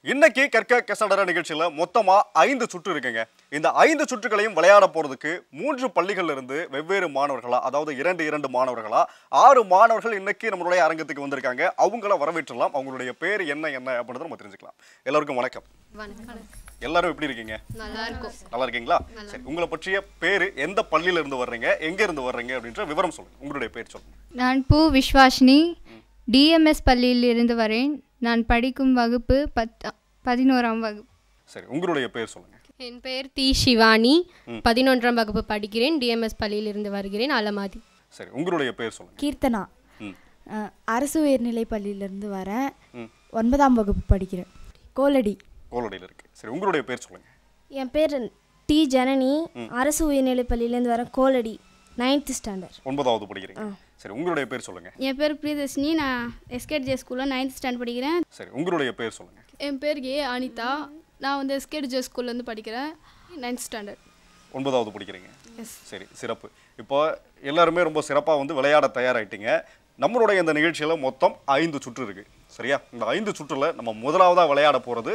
இன்னைக்கு கற்க கசடர நிகழ்ச்சியில மொத்தமா ஐந்து சுற்று இருக்குங்க இந்த ஐந்து சுற்றுகளையும் விளையாட போறதுக்கு மூன்று பள்ளிகள்ல இருந்து வெவ்வேறு மாணவர்களா அதாவது இரண்டு இரண்டு மாணவர்களா ஆறு மாணவர்கள் இன்னைக்கு நம்மளுடைய அரங்கத்துக்கு வந்திருக்காங்க அவங்கள வரவேற்றலாம் அவங்களுடைய பேர் என்ன என்ன அப்படின்றத நம்ம தெரிஞ்சுக்கலாம் எல்லாருக்கும் வணக்கம் வணக்கம் எல்லாரும் எப்படி இருக்கீங்க நல்லா இருக்கும் நல்லா இருக்கீங்களா சரி உங்களை பற்றிய பேரு எந்த பள்ளியில இருந்து வர்றீங்க எங்க இருந்து வர்றீங்க அப்படின்ற விவரம் சொல்லுங்க உங்களுடைய பேர் சொல்லுங்க நான் பூ விஸ்வாஷினி டிஎம்எஸ் பள்ளியில் இருந்து வரேன் நான் படிக்கும் வகுப்பு பத் பதினோராம் வகுப்பு சரி உங்களுடைய பேர் சொல்லுங்க என் பெயர் தி சிவானி பதினொன்றாம் வகுப்பு படிக்கிறேன் டிஎம்எஸ் பள்ளியிலிருந்து வருகிறேன் அலமாதி சரி உங்களுடைய பேர் சொல்லுங்க கீர்த்தனா ம். அஹ், அரசு உயர்நிலைப் பள்ளியிலேருந்து வரேன் ம். ஒன்பதாம் வகுப்பு படிக்கிறேன் கோலடி கோலடியில் இருக்கு சரி உங்களுடைய பேர் சொல்லுங்க என் பேர் டி ஜனனி அரசு உயர்நிலைப் பள்ளியிலேருந்து வரேன் கோலடி நைன்த் ஸ்டாண்டர்ட் ஒன்பதாவது படிக்கிறீங்க சரி உங்களுடைய பேர் சொல்லுங்க என் பேர் பிரியதர்ஷினி நான் எஸ்கேட் ஜே ஸ்கூலில் நைன்த் ஸ்டாண்ட் படிக்கிறேன் சரி உங்களுடைய பேர் சொல்லுங்க என் பேர் ஏ அனிதா நான் வந்து எஸ்கேட் ஜே ஸ்கூல்லேருந்து படிக்கிறேன் நைன்த் ஸ்டாண்டர்ட் ஒன்பதாவது படிக்கிறீங்க சரி சிறப்பு இப்போ எல்லாருமே ரொம்ப சிறப்பாக வந்து விளையாட தயாராயிட்டீங்க நம்மளுடைய இந்த நிகழ்ச்சியில் மொத்தம் ஐந்து சுற்று இருக்கு சரியா இந்த ஐந்து சுற்றுல நம்ம முதலாவதாக விளையாட போகிறது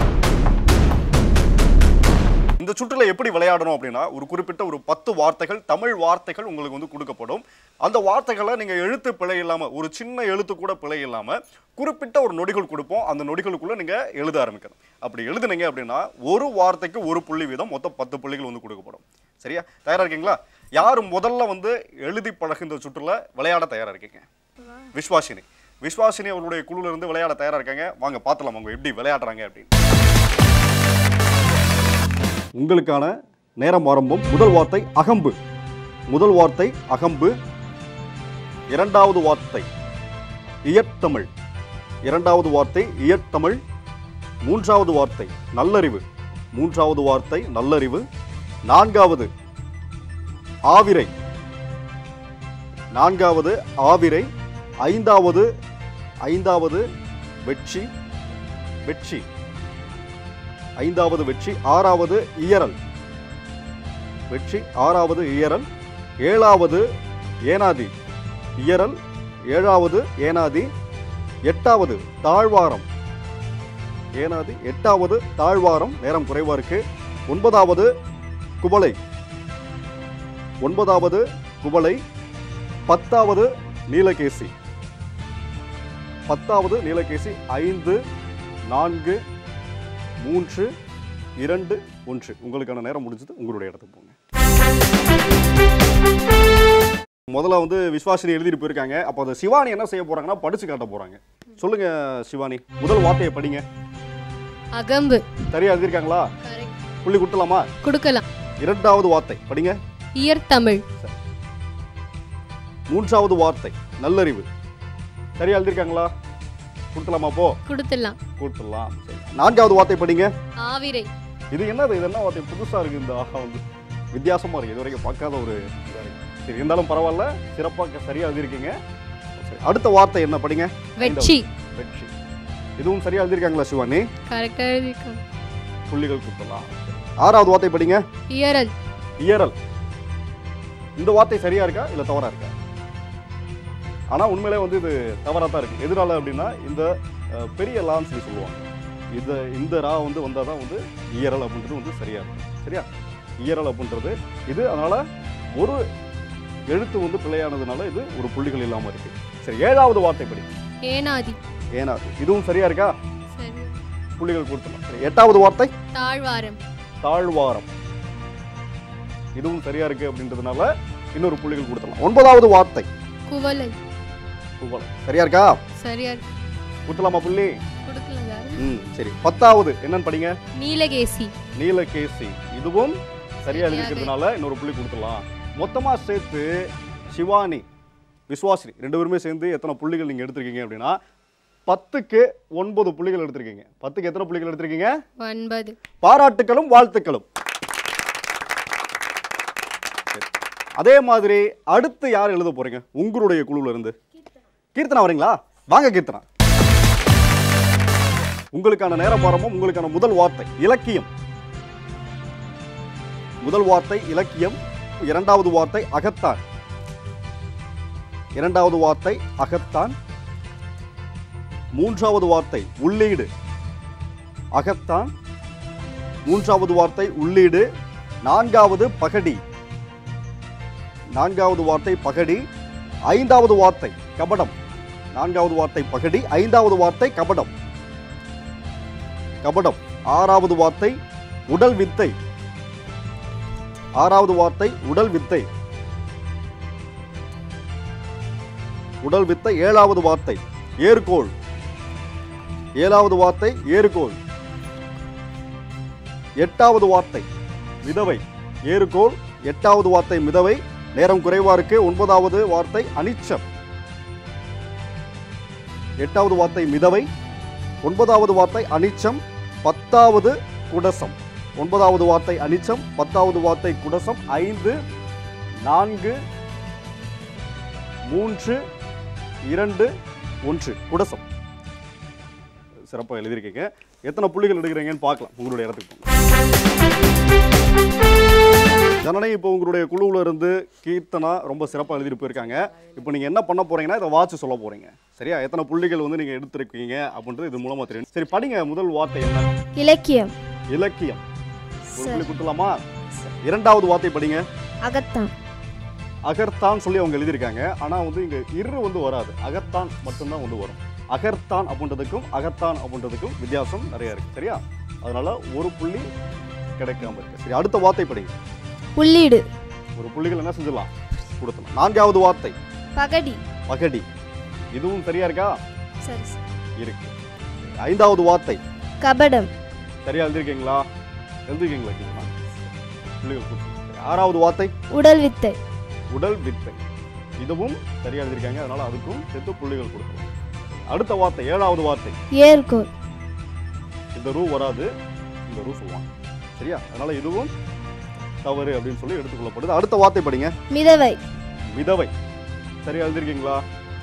இந்த சுற்றுல எப்படி விளையாடணும் அப்படின்னா ஒரு குறிப்பிட்ட ஒரு பத்து வார்த்தைகள் தமிழ் வார்த்தைகள் உங்களுக்கு வந்து கொடுக்கப்படும் அந்த வார்த்தைகளை நீங்கள் எழுத்து பிழை இல்லாமல் ஒரு சின்ன எழுத்து கூட பிழை இல்லாமல் குறிப்பிட்ட ஒரு நொடிகள் கொடுப்போம் அந்த நொடிகளுக்குள்ள நீங்கள் எழுத ஆரம்பிக்கணும் அப்படி எழுதுனீங்க அப்படின்னா ஒரு வார்த்தைக்கு ஒரு புள்ளி வீதம் மொத்தம் பத்து புள்ளிகள் வந்து கொடுக்கப்படும் சரியா தயாரா இருக்கீங்களா யார் முதல்ல வந்து எழுதி பழகுந்த சுற்றுல விளையாட தயாரா இருக்கீங்க விஸ்வாசினி விஸ்வாசினி அவர்களுடைய குழுல இருந்து விளையாட தயாரா இருக்காங்க வாங்க பார்த்துலாம் அவங்க எப்படி விளையாடுறாங்க அப்படின்னு உங்களுக்கான நேரம் ஆரம்பம் முதல் வார்த்தை அகம்பு முதல் வார்த்தை அகம்பு இரண்டாவது வார்த்தை இயற்றமிழ் இரண்டாவது வார்த்தை இயற்றமிழ் மூன்றாவது வார்த்தை நல்லறிவு மூன்றாவது வார்த்தை நல்லறிவு நான்காவது ஆவிரை நான்காவது ஆவிரை ஐந்தாவது ஐந்தாவது வெற்றி வெற்றி ஐந்தாவது வெற்றி ஆறாவது இயறல் வெற்றி ஆறாவது இயறல் ஏழாவது ஏனாதி இயறல் ஏழாவது ஏனாதி எட்டாவது தாழ்வாரம் ஏனாதி எட்டாவது தாழ்வாரம் நேரம் குறைவா இருக்கு ஒன்பதாவது குவளை ஒன்பதாவது குவளை பத்தாவது நீலகேசி பத்தாவது நீலகேசி ஐந்து நான்கு மூன்று இரண்டு ஒன்று உங்களுக்கான நேரம் முடிஞ்சது உங்களுடைய இடத்துக்கு போங்க முதல்ல வந்து விஸ்வாசினி எழுதிட்டு போயிருக்காங்க அப்போ அதை சிவானி என்ன செய்ய போறாங்கன்னா படிச்சு காட்ட போறாங்க சொல்லுங்க சிவானி முதல் வார்த்தையை படிங்க அகம்பு சரியா எழுதியிருக்காங்களா புள்ளி கொடுத்தலாமா கொடுக்கலாம் இரண்டாவது வார்த்தை படிங்க இயற்தமிழ் மூன்றாவது வார்த்தை நல்லறிவு சரியா எழுதியிருக்காங்களா கொடுத்தலாமா போ கொடுத்துடலாம் கொடுத்துடலாம் சரி நான்காவது வார்த்தை படிங்க ஆவிரை இது என்னது இது என்ன வார்த்தை புதுசா இருக்கு இந்த ஆஹா வந்து வித்தியாசமா இருக்கு இது வரைக்கும் பார்க்காத ஒரு இதா இருக்கு. சரி இருந்தாலும் பரவாயில்ல சிறப்பாக சரியா எழுதியிருக்கீங்க சரி அடுத்த வார்த்தை என்ன படிங்க வெற்றி வெற்றி இதுவும் சரியா எழுதியிருக்காங்களா சிவானி கரெக்டாக எழுதியிருக்காங்க புள்ளிகள் கொடுத்தலாம் ஆறாவது வார்த்தை படிங்க இயறல் இயறல் இந்த வார்த்தை சரியா இருக்கா இல்ல தவறா இருக்கா ஆனா உண்மையிலே வந்து இது தவறா தான் இருக்கு எதனால அப்படின்னா இந்த அஹ், பெரிய லான்னு சொல்லி சொல்லுவாங்க இது இந்த ரா வந்து வந்தால் தான் வந்து இயறல் அப்படின்றது வந்து சரியா இருக்கும் சரியா இயறல் அப்படின்றது இது அதனால ஒரு எழுத்து வந்து பிழையானதுனால இது ஒரு புள்ளிகள் இல்லாம இருக்கு சரி ஏழாவது வார்த்தை படி ஏனாதி ஏனா இதுவும் சரியா இருக்கா சரி புள்ளிகள் கொடுத்துடலாம் சரி எட்டாவது வார்த்தை தாழ்வாரம் தாழ்வாரம் இதுவும் சரியா இருக்கு அப்படின்றதுனால இன்னொரு புள்ளிகள் கொடுத்துடலாம் ஒன்பதாவது வார்த்தை குவளை குவளை. சரியா இருக்கா சரியா இருக்கு. கொடுத்தலாமா புள்ளி கொடுக்கலாம் சார் ம் சரி பத்தாவது என்னன்னு படிங்க நீலகேசி நீலகேசி இதுவும் சரியா எழுதிக்கிறதுனால இன்னொரு புள்ளி கொடுத்துடலாம் மொத்தமா சேர்த்து சிவானி விஸ்வாசினி ரெண்டு பேருமே சேர்ந்து எத்தனை புள்ளிகள் நீங்க எடுத்திருக்கீங்க அப்படின்னா பத்துக்கு ஒன்பது புள்ளிகள் எடுத்திருக்கீங்க பத்துக்கு எத்தனை புள்ளிகள் எடுத்திருக்கீங்க ஒன்பது பாராட்டுகளும் வாழ்த்துக்களும் சரி. அதே மாதிரி அடுத்து யார் எழுத போறீங்க உங்களுடைய குழுல இருந்து கீர்த்தனா வரீங்களா வாங்க கீர்த்தனா உங்களுக்கான நேரம் ஆரம்பம் உங்களுக்கான முதல் வார்த்தை இலக்கியம் முதல் வார்த்தை இலக்கியம் இரண்டாவது வார்த்தை அகத்தான் இரண்டாவது வார்த்தை அகத்தான் மூன்றாவது வார்த்தை உள்ளீடு அகத்தான் மூன்றாவது வார்த்தை உள்ளீடு நான்காவது பகடி நான்காவது வார்த்தை பகடி ஐந்தாவது வார்த்தை கபடம் நான்காவது வார்த்தை பகடி ஐந்தாவது வார்த்தை கபடம் கபடம் ஆறாவது வார்த்தை உடல் வித்தை ஆறாவது வார்த்தை உடல் வித்தை உடல் வித்தை ஏழாவது வார்த்தை ஏர்கோள் ஏழாவது வார்த்தை ஏறுகோள் எட்டாவது வார்த்தை மிதவை ஏறுகோள் எட்டாவது வார்த்தை மிதவை நேரம் குறைவா இருக்கு ஒன்பதாவது வார்த்தை அனிச்சம் எட்டாவது வார்த்தை மிதவை ஒன்பதாவது வார்த்தை அனிச்சம் பத்தாவது குடசம் ஒன்பதாவது வார்த்தை அனிச்சம் பத்தாவது வார்த்தை குடசம் ஐந்து நான்கு மூன்று இரண்டு ஒன்று குடசம் சிறப்பாக எழுதியிருக்கீங்க எத்தனை புள்ளிகள் எடுக்கிறீங்கன்னு பார்க்கலாம் உங்களுடைய இடத்துக்கு போங்க ஜனனி இப்போ உங்களுடைய குழுவில் இருந்து கீர்த்தனா ரொம்ப சிறப்பாக எழுதிட்டு போயிருக்காங்க இப்போ நீங்கள் என்ன பண்ண போறீங்கன்னா இதை வாட்ச் சொல்ல போறீங்க சரியா எத்தனை புள்ளிகள் வந்து நீங்கள் எடுத்திருக்கீங்க அப்படின்றது இது மூலமாக தெரியும் சரி படிங்க முதல் வார்த்தை என்ன இலக்கியம் இலக்கியம் ஒரு புள்ளி கொடுத்துலாமா இரண்டாவது வார்த்தை படிங்க அகத்தான் அகர்த்தான் சொல்லி அவங்க எழுதியிருக்காங்க ஆனால் வந்து இங்கே இரு வந்து வராது அகத்தான் மட்டும்தான் வந்து வரும் அகர்த்தான் அப்படின்றதுக்கும் அகத்தான் அப்படின்றதுக்கும் வித்தியாசம் நிறைய இருக்கு சரியா அதனால ஒரு புள்ளி கிடைக்காம இருக்கு சரி அடுத்த வார்த்தை படிங்க உள்ளீடு ஒரு புள்ளிகள் என்ன செஞ்சிடலாம் கொடுத்தலாம் நான்காவது வார்த்தை பகடி பகடி இதுவும் சரியா இருக்கா சரி சரி. இருக்கு ஐந்தாவது வார்த்தை கபடம் சரியா எழுதிருக்கீங்களா எழுதிருக்கீங்களா கீர்த்தனா? புள்ளிகள் கொடுத்துருங்க. சரி, ஆறாவது வார்த்தை உடல் வித்தை உடல் வித்தை இதுவும் சரியா எழுதியிருக்காங்க அதனால அதுக்கும் சேர்த்து புள்ளிகள் கொடுக்கலாம் அடுத்த வார்த்தை ஏழாவது வார்த்தை ஏர்கோல் இந்த ரூ வராது இந்த ரூ சொல்லுவாங்க சரியா அதனால இதுவும் தவறு அப்படின்னு சொல்லி எடுத்துக்கொள்ளப்படுது அடுத்த வார்த்தை படிங்க மிதவை மிதவை சரியா எழுதிருக்கீங்களா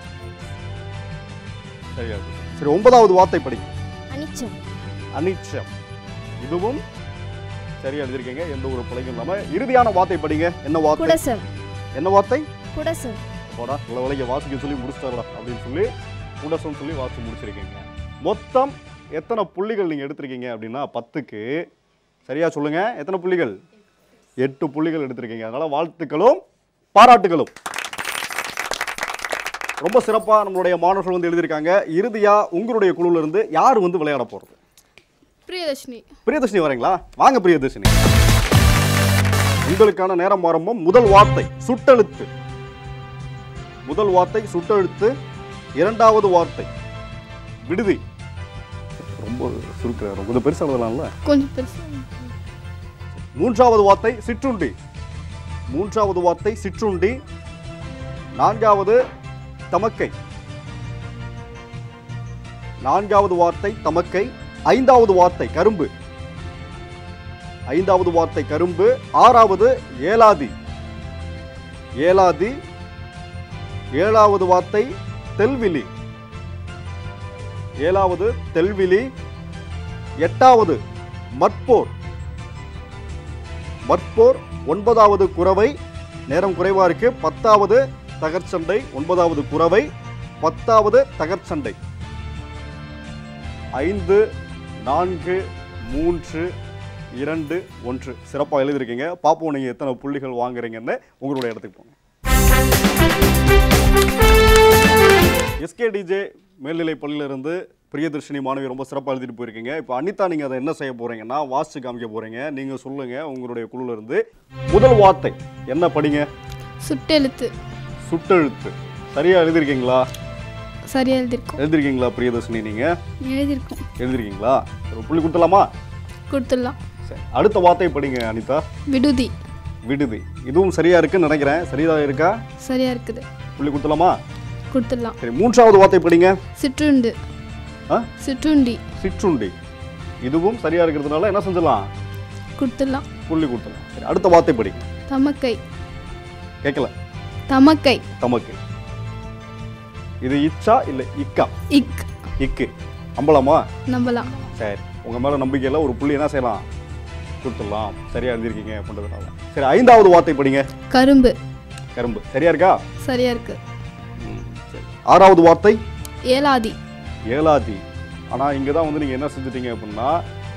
சரியா எழுதி சரி ஒன்பதாவது வார்த்தை படிங்க அனிச்சம் அனிச்சம் இதுவும் சரியா எழுதிருக்கீங்க எந்த ஒரு பிழையும் இல்லாம இறுதியான வார்த்தை படிங்க என்ன வார்த்தை குடசம் என்ன வார்த்தை குடசம் போடா நல்ல வேலைக்கு வாசிக்க சொல்லி முடிச்சிட்டாரா அப்படின்னு சொல்லி குடசம் சொல்லி வாசி முடிச்சிருக்கீங்க மொத்தம் எத்தனை புள்ளிகள் நீங்கள் எடுத்திருக்கீங்க அப்படின்னா பத்துக்கு சரியா சொல்லுங்க எத்தனை புள்ளிகள் எட்டு புள்ளிகள் எடுத்திருக்கீங்க அதனால வாழ்த்துக்களும் பாராட்டுகளும் ரொம்ப சிறப்பாக நம்மளுடைய மாணவர்கள் வந்து எழுதியிருக்காங்க இறுதியா உங்களுடைய குழுல இருந்து யார் வந்து விளையாட போறது பிரியதர்ஷினி பிரியதர்ஷினி வரீங்களா வாங்க பிரியதர்ஷினி உங்களுக்கான நேரம் ஆரம்பம் முதல் வார்த்தை சுட்டெழுத்து முதல் வார்த்தை சுட்டெழுத்து இரண்டாவது வார்த்தை விடுதி ரொம்ப சுருக்கிறார் கொஞ்சம் பெருசா எழுதலாம்ல கொஞ்சம் பெருசு மூன்றாவது வார்த்தை சிற்றுண்டி மூன்றாவது வார்த்தை சிற்றுண்டி நான்காவது தமக்கை நான்காவது வார்த்தை தமக்கை ஐந்தாவது வார்த்தை கரும்பு ஐந்தாவது வார்த்தை கரும்பு ஆறாவது ஏலாதி ஏலாதி ஏழாவது வார்த்தை தெல்விலி ஏழாவது தெல்விலி எட்டாவது மட்போர் மற்போர் ஒன்பதாவது குறவை நேரம் குறைவா இருக்கு பத்தாவது தகர்ச்சண்டை ஒன்பதாவது குறவை பத்தாவது தகர்ச்சண்டை ஐந்து நான்கு மூன்று இரண்டு ஒன்று சிறப்பாக எழுதியிருக்கீங்க பார்ப்போம் நீங்கள் எத்தனை புள்ளிகள் வாங்குறீங்கன்னு உங்களுடைய இடத்துக்கு போங்க எஸ்கேடிஜே மேல்நிலைப் பள்ளியிலிருந்து பிரியதர்ஷினி மாணவி ரொம்ப சிறப்பாக எழுதிட்டு போயிருக்கீங்க இப்போ அனிதா நீங்கள் அதை என்ன செய்ய போறீங்கன்னா வாசிச்சு காமிக்க போறீங்க நீங்கள் சொல்லுங்க உங்களுடைய குழுல இருந்து முதல் வார்த்தை என்ன படிங்க சுட்டெழுத்து சுட்டெழுத்து சரியா எழுதிருக்கீங்களா சரியா எழுதியிருக்கோம் எழுதிருக்கீங்களா பிரியதர்ஷினி நீங்க எழுதியிருக்கோம் எழுதிருக்கீங்களா ஒரு புள்ளி கொடுத்துலாமா கொடுத்துடலாம் சரி அடுத்த வார்த்தை படிங்க அனிதா விடுதி விடுதி இதுவும் சரியா இருக்குன்னு நினைக்கிறேன் சரியா இருக்கா சரியா இருக்குது புள்ளி கொடுத்துலாமா கொடுத்துடலாம் சரி மூன்றாவது வார்த்தை படிங்க சிற்றுண்டு ஆ? சிற்றுண்டி சிற்றுண்டி இதுவும் சரியா இருக்கிறதுனால என்ன செஞ்சலாம் கொடுத்துடலாம் புள்ளி கொடுத்துலாம் சரி அடுத்த வார்த்தை படிங்க தமக்கை கேட்கல தமக்கை தமக்கு இது இச்சா இல்லை இக்கா இக் இக்கு அம்பலமா நம்பலாம் சரி உங்க மேல நம்பிக்கையில ஒரு புள்ளி என்ன செய்யலாம் கொடுத்துடலாம் சரியா எழுதிருக்கீங்க அப்படின்றதுனால சரி ஐந்தாவது வார்த்தை படிங்க கரும்பு கரும்பு சரியா இருக்கா சரியா இருக்கு ம், சரி ஆறாவது வார்த்தை ஏலாதி ஏலாதி ஆனா இங்க தான் வந்து நீங்க என்ன செஞ்சுட்டீங்க அப்படின்னா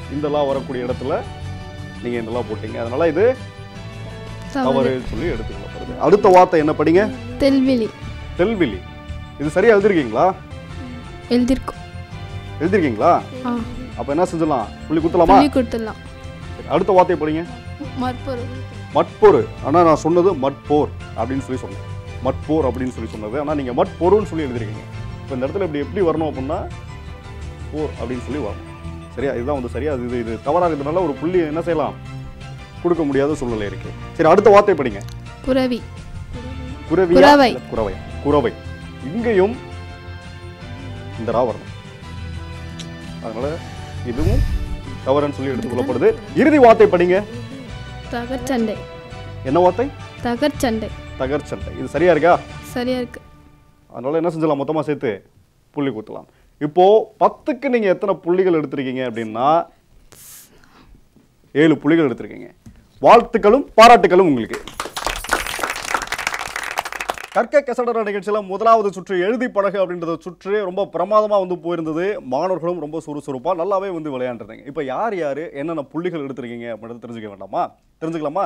இந்த லா வரக்கூடிய இடத்துல நீங்கள் இந்த லா போட்டீங்க அதனால இது தவறு சொல்லி எடுத்துக்கொள்ளப்படுது அடுத்த வார்த்தை என்ன படிங்க தெல்விழி தெல்விழி இது சரியா எழுதிருக்கீங்களா எழுதியிருக்கோம் எழுதிருக்கீங்களா ஆ அப்ப என்ன செஞ்சிடலாம் புள்ளி குத்தலாமா சொல்லி கொடுத்துடலாம் சரி, அடுத்த வார்த்தையை படிங்க மற்பொருள் மட்போர் ஆனா நான் சொன்னது மட்போர் அப்படின்னு சொல்லி சொன்னேன் மட்போர் அப்படின்னு சொல்லி சொன்னது ஆனா நீங்க மட்பொருன்னு சொல்லி எழுதிருக்கீங்க இப்போ இந்த இடத்துல இப்படி எப்படி வரணும் அப்படின்னா போர் அப்படின்னு சொல்லி வரணும் சரியா இதுதான் வந்து சரியா இது இது தவறாக இருந்தனால ஒரு புள்ளி என்ன செய்யலாம் கொடுக்க முடியாத சூழ்நிலை இருக்கு சரி அடுத்த வார்த்தை படிங்க குரவி குரவியா குரவை. இல்ல குரவை குரவை இங்கேயும் இந்த ரா வரணும் அதனால இதுவும் தவறுன்னு சொல்லி எடுத்துக்கொள்ளப்படுது இறுதி வார்த்தை படிங்க தகர்ச்சண்டை என்ன வார்த்தை தகர்ச்சண்டை தகர்ச்சண்டை இது சரியா இருக்கா சரியா இருக்கு அதனால என்ன செஞ்சலாம் மொத்தமா சேர்த்து புள்ளி குத்தலாம் இப்போ பத்துக்கு நீங்க எத்தனை புள்ளிகள் எடுத்திருக்கீங்க அப்படின்னா ஏழு புள்ளிகள் எடுத்திருக்கீங்க வாழ்த்துக்களும் பாராட்டுகளும் உங்களுக்கு கற்க கசடர நிகழ்ச்சியில் முதலாவது சுற்று எழுதி பழகு அப்படின்றத சுற்று ரொம்ப பிரமாதமாக வந்து போயிருந்தது மாணவர்களும் ரொம்ப சுறுசுறுப்பாக நல்லாவே வந்து விளையாண்டுருந்தீங்க இப்போ யார் யார் என்னென்ன புள்ளிகள் எடுத்திருக்கீங்க அப்படின்றத தெரிஞ்சுக்க வேண்டாமா தெரிஞ்சுக்கலாமா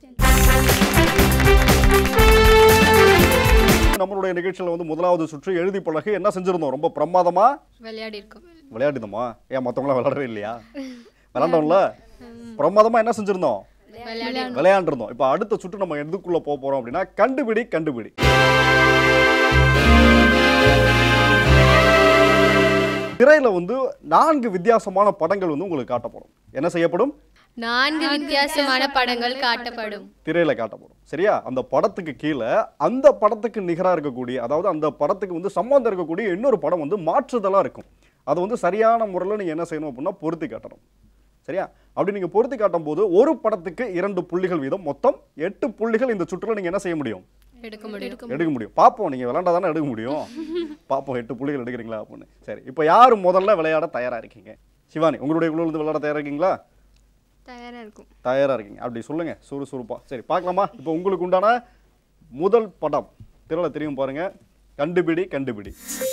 நம்மளுடைய நிகழ்ச்சியில் வந்து முதலாவது சுற்று எழுதி பழகு என்ன செஞ்சிருந்தோம் ரொம்ப பிரமாதமா விளையாடி இருக்கோம் விளையாடினோமா ஏன் மற்றவங்களாம் விளையாடவே இல்லையா விளையாண்டோம்ல பிரமாதமா என்ன செஞ்சிருந்தோம் விளையாண்டிருந்தோம் இப்போ அடுத்த சுற்று நம்ம எதுக்குள்ள போக போறோம் அப்படின்னா கண்டுபிடி கண்டுபிடி திரையில வந்து நான்கு வித்தியாசமான படங்கள் வந்து உங்களுக்கு காட்டப்படும் என்ன செய்யப்படும் நான்கு வித்தியாசமான படங்கள் காட்டப்படும் திரையில காட்டப்படும் சரியா அந்த படத்துக்கு கீழே அந்த படத்துக்கு நிகரா இருக்கக்கூடிய அதாவது அந்த படத்துக்கு வந்து சம்பந்தம் இருக்கக்கூடிய இன்னொரு படம் வந்து மாற்றுதலா இருக்கும் அதை வந்து சரியான முறையில் நீங்க என்ன செய்யணும் அப்படின்னா பொருத்தி காட்டணும் சரியா அப்படி நீங்க பொருத்தி காட்டும் போது ஒரு படத்துக்கு இரண்டு புள்ளிகள் வீதம் மொத்தம் எட்டு புள்ளிகள் இந்த சுற்றுல நீங்க என்ன செய்ய முடியும் எடுக்க முடியும் எடுக்க முடியும் பார்ப்போம் நீங்க விளையாண்டா தானே எடுக்க முடியும் பார்ப்போம் எட்டு புள்ளிகள் எடுக்கிறீங்களா அப்படின்னு சரி இப்போ யார் முதல்ல விளையாட தயாரா இருக்கீங்க சிவானி உங்களுடைய குழுவில் இருந்து விளையாட தயாரா இருக்கீங்களா தயாராக இருக்கும் தயாரா இருக்கீங்க அப்படி சொல்லுங்க சுறுசுறுப்பா சரி பார்க்கலாமா இப்போ உங்களுக்கு உண்டான முதல் படம் திரள தெரியும் பாருங்க கண்டுபிடி கண்டுபிடி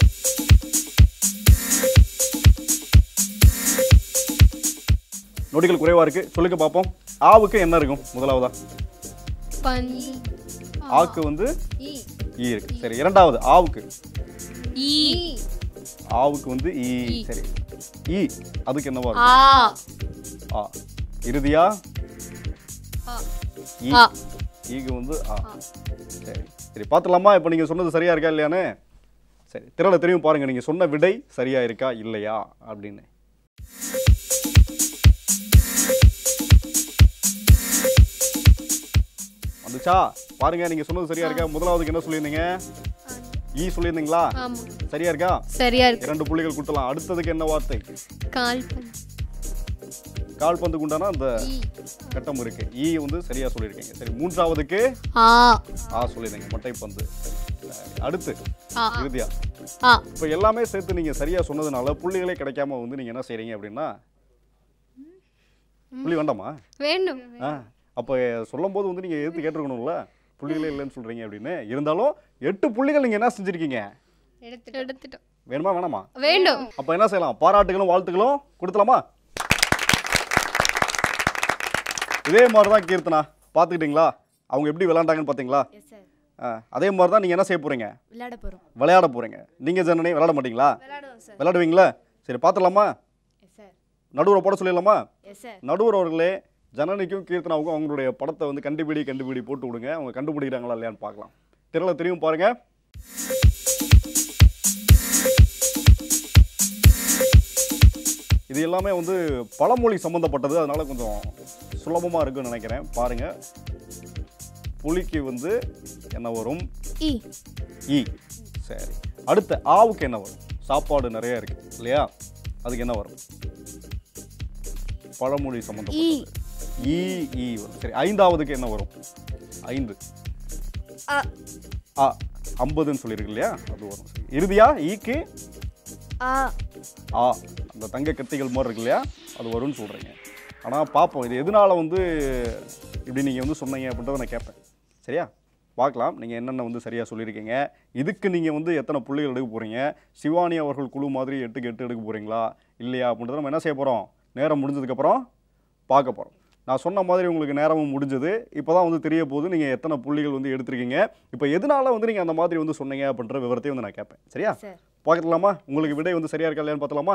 நொடிகள் குறைவா இருக்கு சொல்லுங்க பார்ப்போம் ஆவுக்கு என்ன இருக்கும் முதலாவதா பந்து ஆக்கு வந்து ஈ இருக்கு சரி இரண்டாவது ஆவுக்கு ஈ ஆவுக்கு வந்து ஈ சரி ஈ அதுக்கு என்னவா இருக்கும் ஆ ஆ இறுதியா ஆ. ஈ ஆ. ஈக்கு வந்து ஆ சரி சரி பார்த்துலாமா இப்போ நீங்கள் சொன்னது சரியா இருக்கா இல்லையான்னு சரி திரள தெரியும் பாருங்க நீங்கள் சொன்ன விடை சரியா இருக்கா இல்லையா அப்படின்னு வந்துச்சா பாருங்க நீங்க சொன்னது சரியா இருக்கா முதலாவதுக்கு என்ன சொல்லியிருந்தீங்க ஈ சொல்லியிருந்தீங்களா ஆமா சரியா இருக்கா சரியா இருக்கு இரண்டு புள்ளிகள் கொடுத்தலாம் அடுத்ததுக்கு என்ன வார்த்தை கால் பந்து கால்பந்துக்கு உண்டான அந்த கட்டம் இருக்கு ஈ வந்து சரியா சொல்லியிருக்கீங்க சரி மூன்றாவதுக்கு ஆ ஆ சொல்லிடுங்க மட்டை பந்து சரி, அடுத்து ஆ. இறுதியா ஆ இப்போ எல்லாமே சேர்த்து நீங்க சரியா சொன்னதுனால புள்ளிகளே கிடைக்காம வந்து நீங்க என்ன செய்றீங்க அப்படின்னா புள்ளி வேண்டாமா வேண்டும் ஆ அப்போ சொல்லும் போது வந்து நீங்க எதிர்த்து கேட்டிருக்கணும்ல புள்ளிகளே இல்லைன்னு சொல்றீங்க அப்படின்னு இருந்தாலும் எட்டு புள்ளிகள் நீங்க என்ன செஞ்சிருக்கீங்க எடுத்துட்டோம் வேணுமா வேணாமா வேண்டும் அப்போ என்ன செய்யலாம் பாராட்டுகளும் வாழ்த்துக்களும் கொடுத்துலாமா இதே மாதிரி தான் கீர்த்தனா பார்த்துக்கிட்டீங்களா அவங்க எப்படி விளையாண்டாங்கன்னு பார்த்தீங்களா எஸ் சார் ஆ, அதே மாதிரி தான் நீங்கள் என்ன செய்ய போகிறீங்க விளையாட போகிறோம் விளையாட போகிறீங்க நீங்கள் ஜனனி விளையாட மாட்டீங்களா விளையாடுவோம் சார் விளையாடுவீங்களா சரி பார்த்துடலாமா எஸ் சார் நடுவரை போட சொல்லிடலாமா எஸ் சார் நடுவர் அவர்களே ஜனனிக்கும் கீர்த்தனாவுக்கும் அவங்களுடைய படத்தை வந்து கண்டுபிடி கண்டுபிடி போட்டு விடுங்க அவங்க கண்டுபிடிக்கிறாங்களா இல்லையான்னு பார்க்கலாம் திரள தெரியும் பாருங்க இது எல்லாமே வந்து பழமொழி சம்மந்தப்பட்டது அதனால கொஞ்சம் சுலபமாக இருக்குன்னு நினைக்கிறேன் பாருங்க புலிக்கு வந்து என்ன வரும் இ ஈ சரி அடுத்து ஆவுக்கு என்ன வரும் சாப்பாடு நிறைய இருக்கு இல்லையா அதுக்கு என்ன வரும் பழமொழி சம்மந்தப்பட்டது ஈ ஈ வரும் சரி ஐந்தாவதுக்கு என்ன வரும் ஐந்து அ ஆ ஐம்பதுன்னு சொல்லியிருக்கு இல்லையா அது வரும் சரி. இறுதியா ஈக்கு ஆ ஆ அந்த தங்க கத்திகள் மாதிரி இருக்கு இல்லையா அது வரும்னு சொல்கிறீங்க ஆனால் பார்ப்போம் இது எதனால வந்து இப்படி நீங்கள் வந்து சொன்னீங்க அப்படின்றத நான் கேட்பேன் சரியா பார்க்கலாம் நீங்கள் என்னென்ன வந்து சரியாக சொல்லியிருக்கீங்க இதுக்கு நீங்கள் வந்து எத்தனை புள்ளிகள் எடுக்க போகிறீங்க சிவானி அவர்கள் குழு மாதிரி எட்டுக்கு எட்டு எடுக்க போகிறீங்களா இல்லையா அப்படின்றத நம்ம என்ன செய்ய போகிறோம் நேரம் முடிஞ்சதுக்கப்புறம் பார்க்க போகிறோம் நான் சொன்ன மாதிரி உங்களுக்கு நேரமும் முடிஞ்சது இப்போ தான் வந்து தெரிய போகுது நீங்கள் எத்தனை புள்ளிகள் வந்து எடுத்திருக்கீங்க இப்போ எதனால வந்து நீங்கள் அந்த மாதிரி வந்து சொன்னீங்க அப்படின்ற விவரத்தையும் வந்து நான் கேட்பேன் சரியா சார் பார்க்கலாமா உங்களுக்கு விடை வந்து சரியா இருக்கா இல்லையான்னு பார்த்தலாமா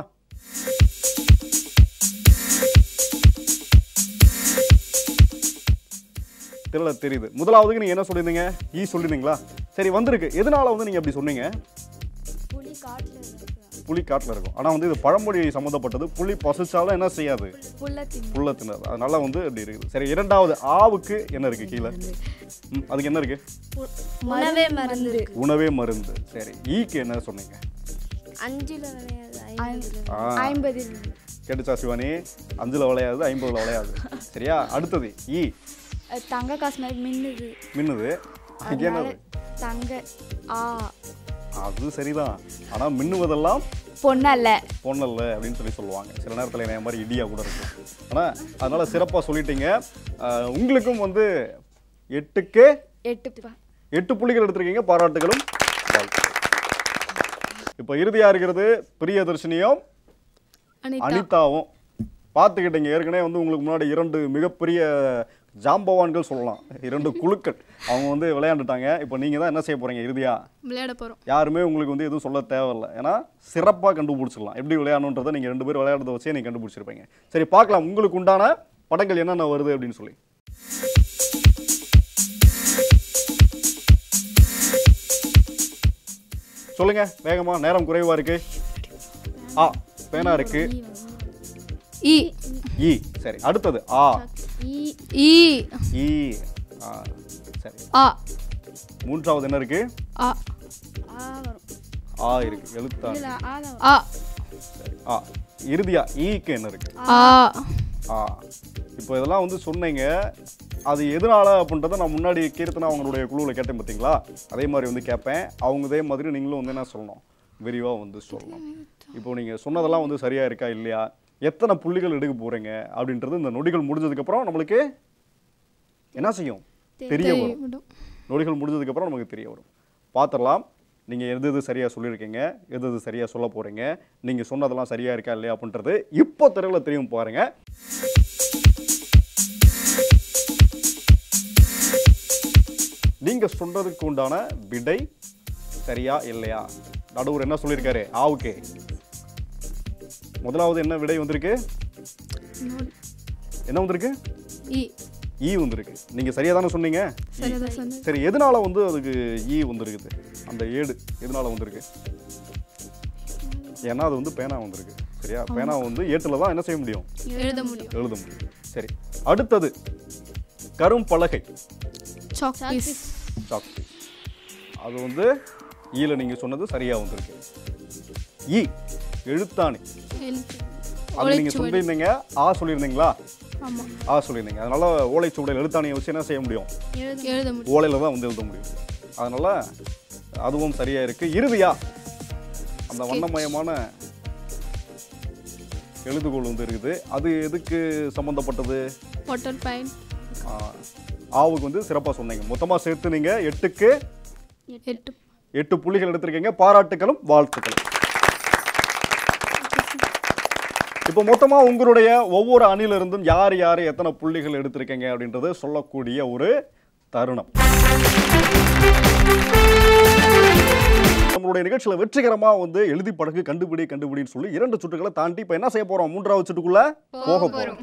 தெரியல தெரியுது முதலாவதுக்கு நீங்க என்ன சொல்லியிருந்தீங்க ஈ சொல்லியிருந்தீங்களா சரி வந்திருக்கு எதனால வந்து நீங்க அப்படி சொன்னீங்க புலி காட்டில் புலி காட்டில் இருக்கும் ஆனால் வந்து இது பழமொழி சம்மந்தப்பட்டது புலி பசிச்சாலும் என்ன செய்யாது புல்ல தின்னு புல்ல தின்னது அதனால வந்து அப்படி இருக்குது சரி இரண்டாவது ஆவுக்கு என்ன இருக்கு கீழே ம், அதுக்கு என்ன இருக்கு உணவே மருந்து உணவே மருந்து சரி ஈக்கு என்ன சொன்னீங்க அஞ்சில் விளையாது ஐம்பதுல ஆ ஐம்பதில் கேட்டுச்சா சிவானி அஞ்சுல விளையாது ஐம்பதுல விளையாது சரியா அடுத்தது ஈ அஹ், தங்க காசு மாதிரி மின்னுது மின்னுது அதுக்கு அதனால என்னது தங்க ஆ அது சரிதான் ஆனா மின்னுவதெல்லாம் பொண்ணல்ல பொண்ணல்ல அப்படின்னு சொல்லி சொல்லுவாங்க சில நேரத்தில் என்ன மாதிரி இடியா கூட இருக்கும் ஆனா அதனால சிறப்பா சொல்லிட்டீங்க ஆஹ், உங்களுக்கும் வந்து எட்டுக்கு எட்டு ப- எட்டு புள்ளிகள் எடுத்திருக்கீங்க பாராட்டுகளும் வாழ்த்துக்கள். இப்போ இறுதியா இருக்கிறது பிரியதர்ஷினியும் அனிதா அனிதாவும் பார்த்துக்கிட்டீங்க ஏற்கனவே வந்து உங்களுக்கு முன்னாடி இரண்டு மிகப்பெரிய ஜாம்பவான்கள் சொல்லலாம் இரண்டு குழுக்கள் அவங்க வந்து விளையாண்டுட்டாங்க இப்போ நீங்கள் தான் என்ன செய்ய போறீங்க இறுதியா விளையாட போகிறோம் யாருமே உங்களுக்கு வந்து எதுவும் சொல்ல தேவையில்லை ஏன்னா சிறப்பாக கண்டுபிடிச்சிடலாம் எப்படி விளையாடணுன்றதை நீங்கள் ரெண்டு பேரும் விளையாடுறத வச்சே நீங்கள் கண்டுபிடிச்சிருப்பீங்க சரி பார்க்கலாம் உங்களுக்கு உண்டான படங்கள் என்னென்ன வருது அப்படின்னு சொல்லி சொல்லுங்க வேகமா நேரம் குறைவா இருக்கு ஆ பேனா இருக்கு இ ஈ சரி அடுத்தது ஆ இ ஈ ஆ சரி ஆ மூன்றாவது என்ன இருக்கு ஆ ஆ இருக்கு எழுத்தான் ஆ சரி ஆ இறுதியா ஈக்கு என்ன இருக்கு ஆ ஆ இப்போ இதெல்லாம் வந்து சொன்னீங்க அது எதனால அப்படின்றத நான் முன்னாடி கீர்த்தனா அவங்களுடைய குழுவில் கேட்டேன் பார்த்தீங்களா அதே மாதிரி வந்து கேட்பேன் அவங்க இதே மாதிரி நீங்களும் வந்து என்ன சொல்லணும் விரிவாக வந்து சொல்லணும் இப்போ நீங்கள் சொன்னதெல்லாம் வந்து சரியாக இருக்கா இல்லையா எத்தனை புள்ளிகள் எடுக்க போகிறீங்க அப்படின்றது இந்த நொடிகள் முடிஞ்சதுக்கப்புறம் நம்மளுக்கு என்ன செய்யும் தெரிய வரும் விடும். நொடிகள் முடிஞ்சதுக்கப்புறம் நமக்கு தெரிய வரும் பார்த்துடலாம் நீங்கள் எது எது சரியாக சொல்லியிருக்கீங்க எது எது சரியாக சொல்ல போகிறீங்க நீங்கள் சொன்னதெல்லாம் சரியாக இருக்கா இல்லையா அப்படின்றது இப்போ தெருவில் தெரியும் பாருங்கள் நீங்கள் சொன்னதுக்கு உண்டான விடை சரியா இல்லையா நடுவர் என்ன சொல்லியிருக்காரு ஆவுக்கு முதலாவது என்ன விடை வந்திருக்கு என்ன வந்திருக்கு இ ஈ வந்திருக்கு நீங்கள் சரியாக தானே சொன்னீங்க ஈ. சரியாக சொன்னது சரி எதனால வந்து அதுக்கு ஈ வந்திருக்குது அந்த ஏடு எதனால வந்திருக்கு ஏன்னா அது வந்து பேனா வந்திருக்கு சரியா பேனா வந்து ஏட்டில் தான் என்ன செய்ய முடியும் எழுத முடியும் எழுத முடியும் சரி அடுத்தது கரும்பலகை சாக் பீஸ் சாக் அது வந்து ஈல நீங்கள் சொன்னது சரியாக வந்திருக்கு ஈ எழுத்தாணி எழுத்து அது நீங்கள் சொல்லியிருந்தீங்க ஆ சொல்லியிருந்தீங்களா ஆமாம் ஆ சொல்லியிருந்தீங்க அதனால ஓலைச்சுவடியில் எழுத்தாணியை வச்சு என்ன செய்ய முடியும் எழுத முடியும் ஓலையில் தான் வந்து எழுத முடியும் அதனால அதுவும் சரியா இருக்கு இறுதியா அந்த வண்ணமயமான எழுதுகோள் வந்து இருக்குது அது எதுக்கு சம்மந்தப்பட்டது வாட்டர் பைன் ஆ, ஆவுக்கு வந்து சிறப்பாக சொன்னீங்க மொத்தமாக சேர்த்து நீங்க எட்டுக்கு எட்டு எட்டு புள்ளிகள் எடுத்திருக்கீங்க பாராட்டுகளும் வாழ்த்துக்களும் இப்போ மொத்தமா உங்களுடைய ஒவ்வொரு அணிலிருந்தும் யார் யார் எத்தனை புள்ளிகள் எடுத்திருக்கீங்க அப்படின்றது சொல்லக்கூடிய ஒரு தருணம் நம்மளுடைய நிகழ்ச்சியில வெற்றிகரமா வந்து எழுதி படகு கண்டுபிடி கண்டுபிடின்னு சொல்லி இரண்டு சுற்றுகளை தாண்டி இப்போ என்ன செய்ய போறோம் மூன்றாவது சுற்றுக்குள்ள போக போறோம்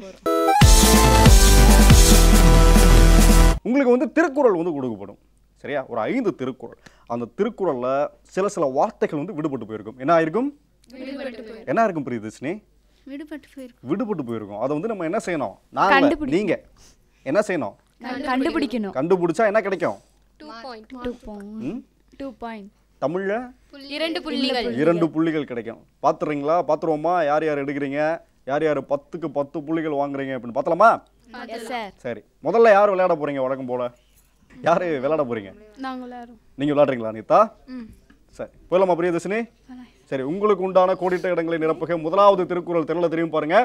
உங்களுக்கு வந்து திருக்குறள் வந்து கொடுக்கப்படும் சரியா ஒரு ஐந்து திருக்குறள் அந்த திருக்குறள்ல சில சில வார்த்தைகள் வந்து விடுபட்டு போயிருக்கும் என்ன ஆயிருக்கும் என்ன இருக்கும் பிரியதர்ஷினி விடுபட்டு போயிருக்கும் விடுபட்டு போயிருக்கும் அதை வந்து நம்ம என்ன செய்யணும் நாங்க நீங்க என்ன செய்யணும் கண்டுபிடிக்கணும் கண்டுபிடிச்சா என்ன கிடைக்கும் டூ பாயிண்ட் டூ பாயிண்ட் ம்? டூ பாயிண்ட் தமிழ்ல இரண்டு புள்ளிகள் இரண்டு புள்ளிகள் கிடைக்கும் பாத்துறீங்களா பாத்துருவோமா யார் யார் எடுக்கிறீங்க யார் யார் பத்துக்கு பத்து புள்ளிகள் வாங்குறீங்க அப்படின்னு பார்த்தலாமா எஸ் சார் சரி முதல்ல யார் விளையாட போறீங்க வழக்கம் போல யார் விளையாட போறீங்க நாங்கள் விளையாடுறோம் நீங்க விளையாடுறீங்களா அனிதா சரி போயிடலாமா பிரியதர்ஷினி சரி உங்களுக்கு உண்டான கோடிட்ட இடங்களை நிரப்புக முதலாவது திருக்குறள் திரள தெரியும் பாருங்க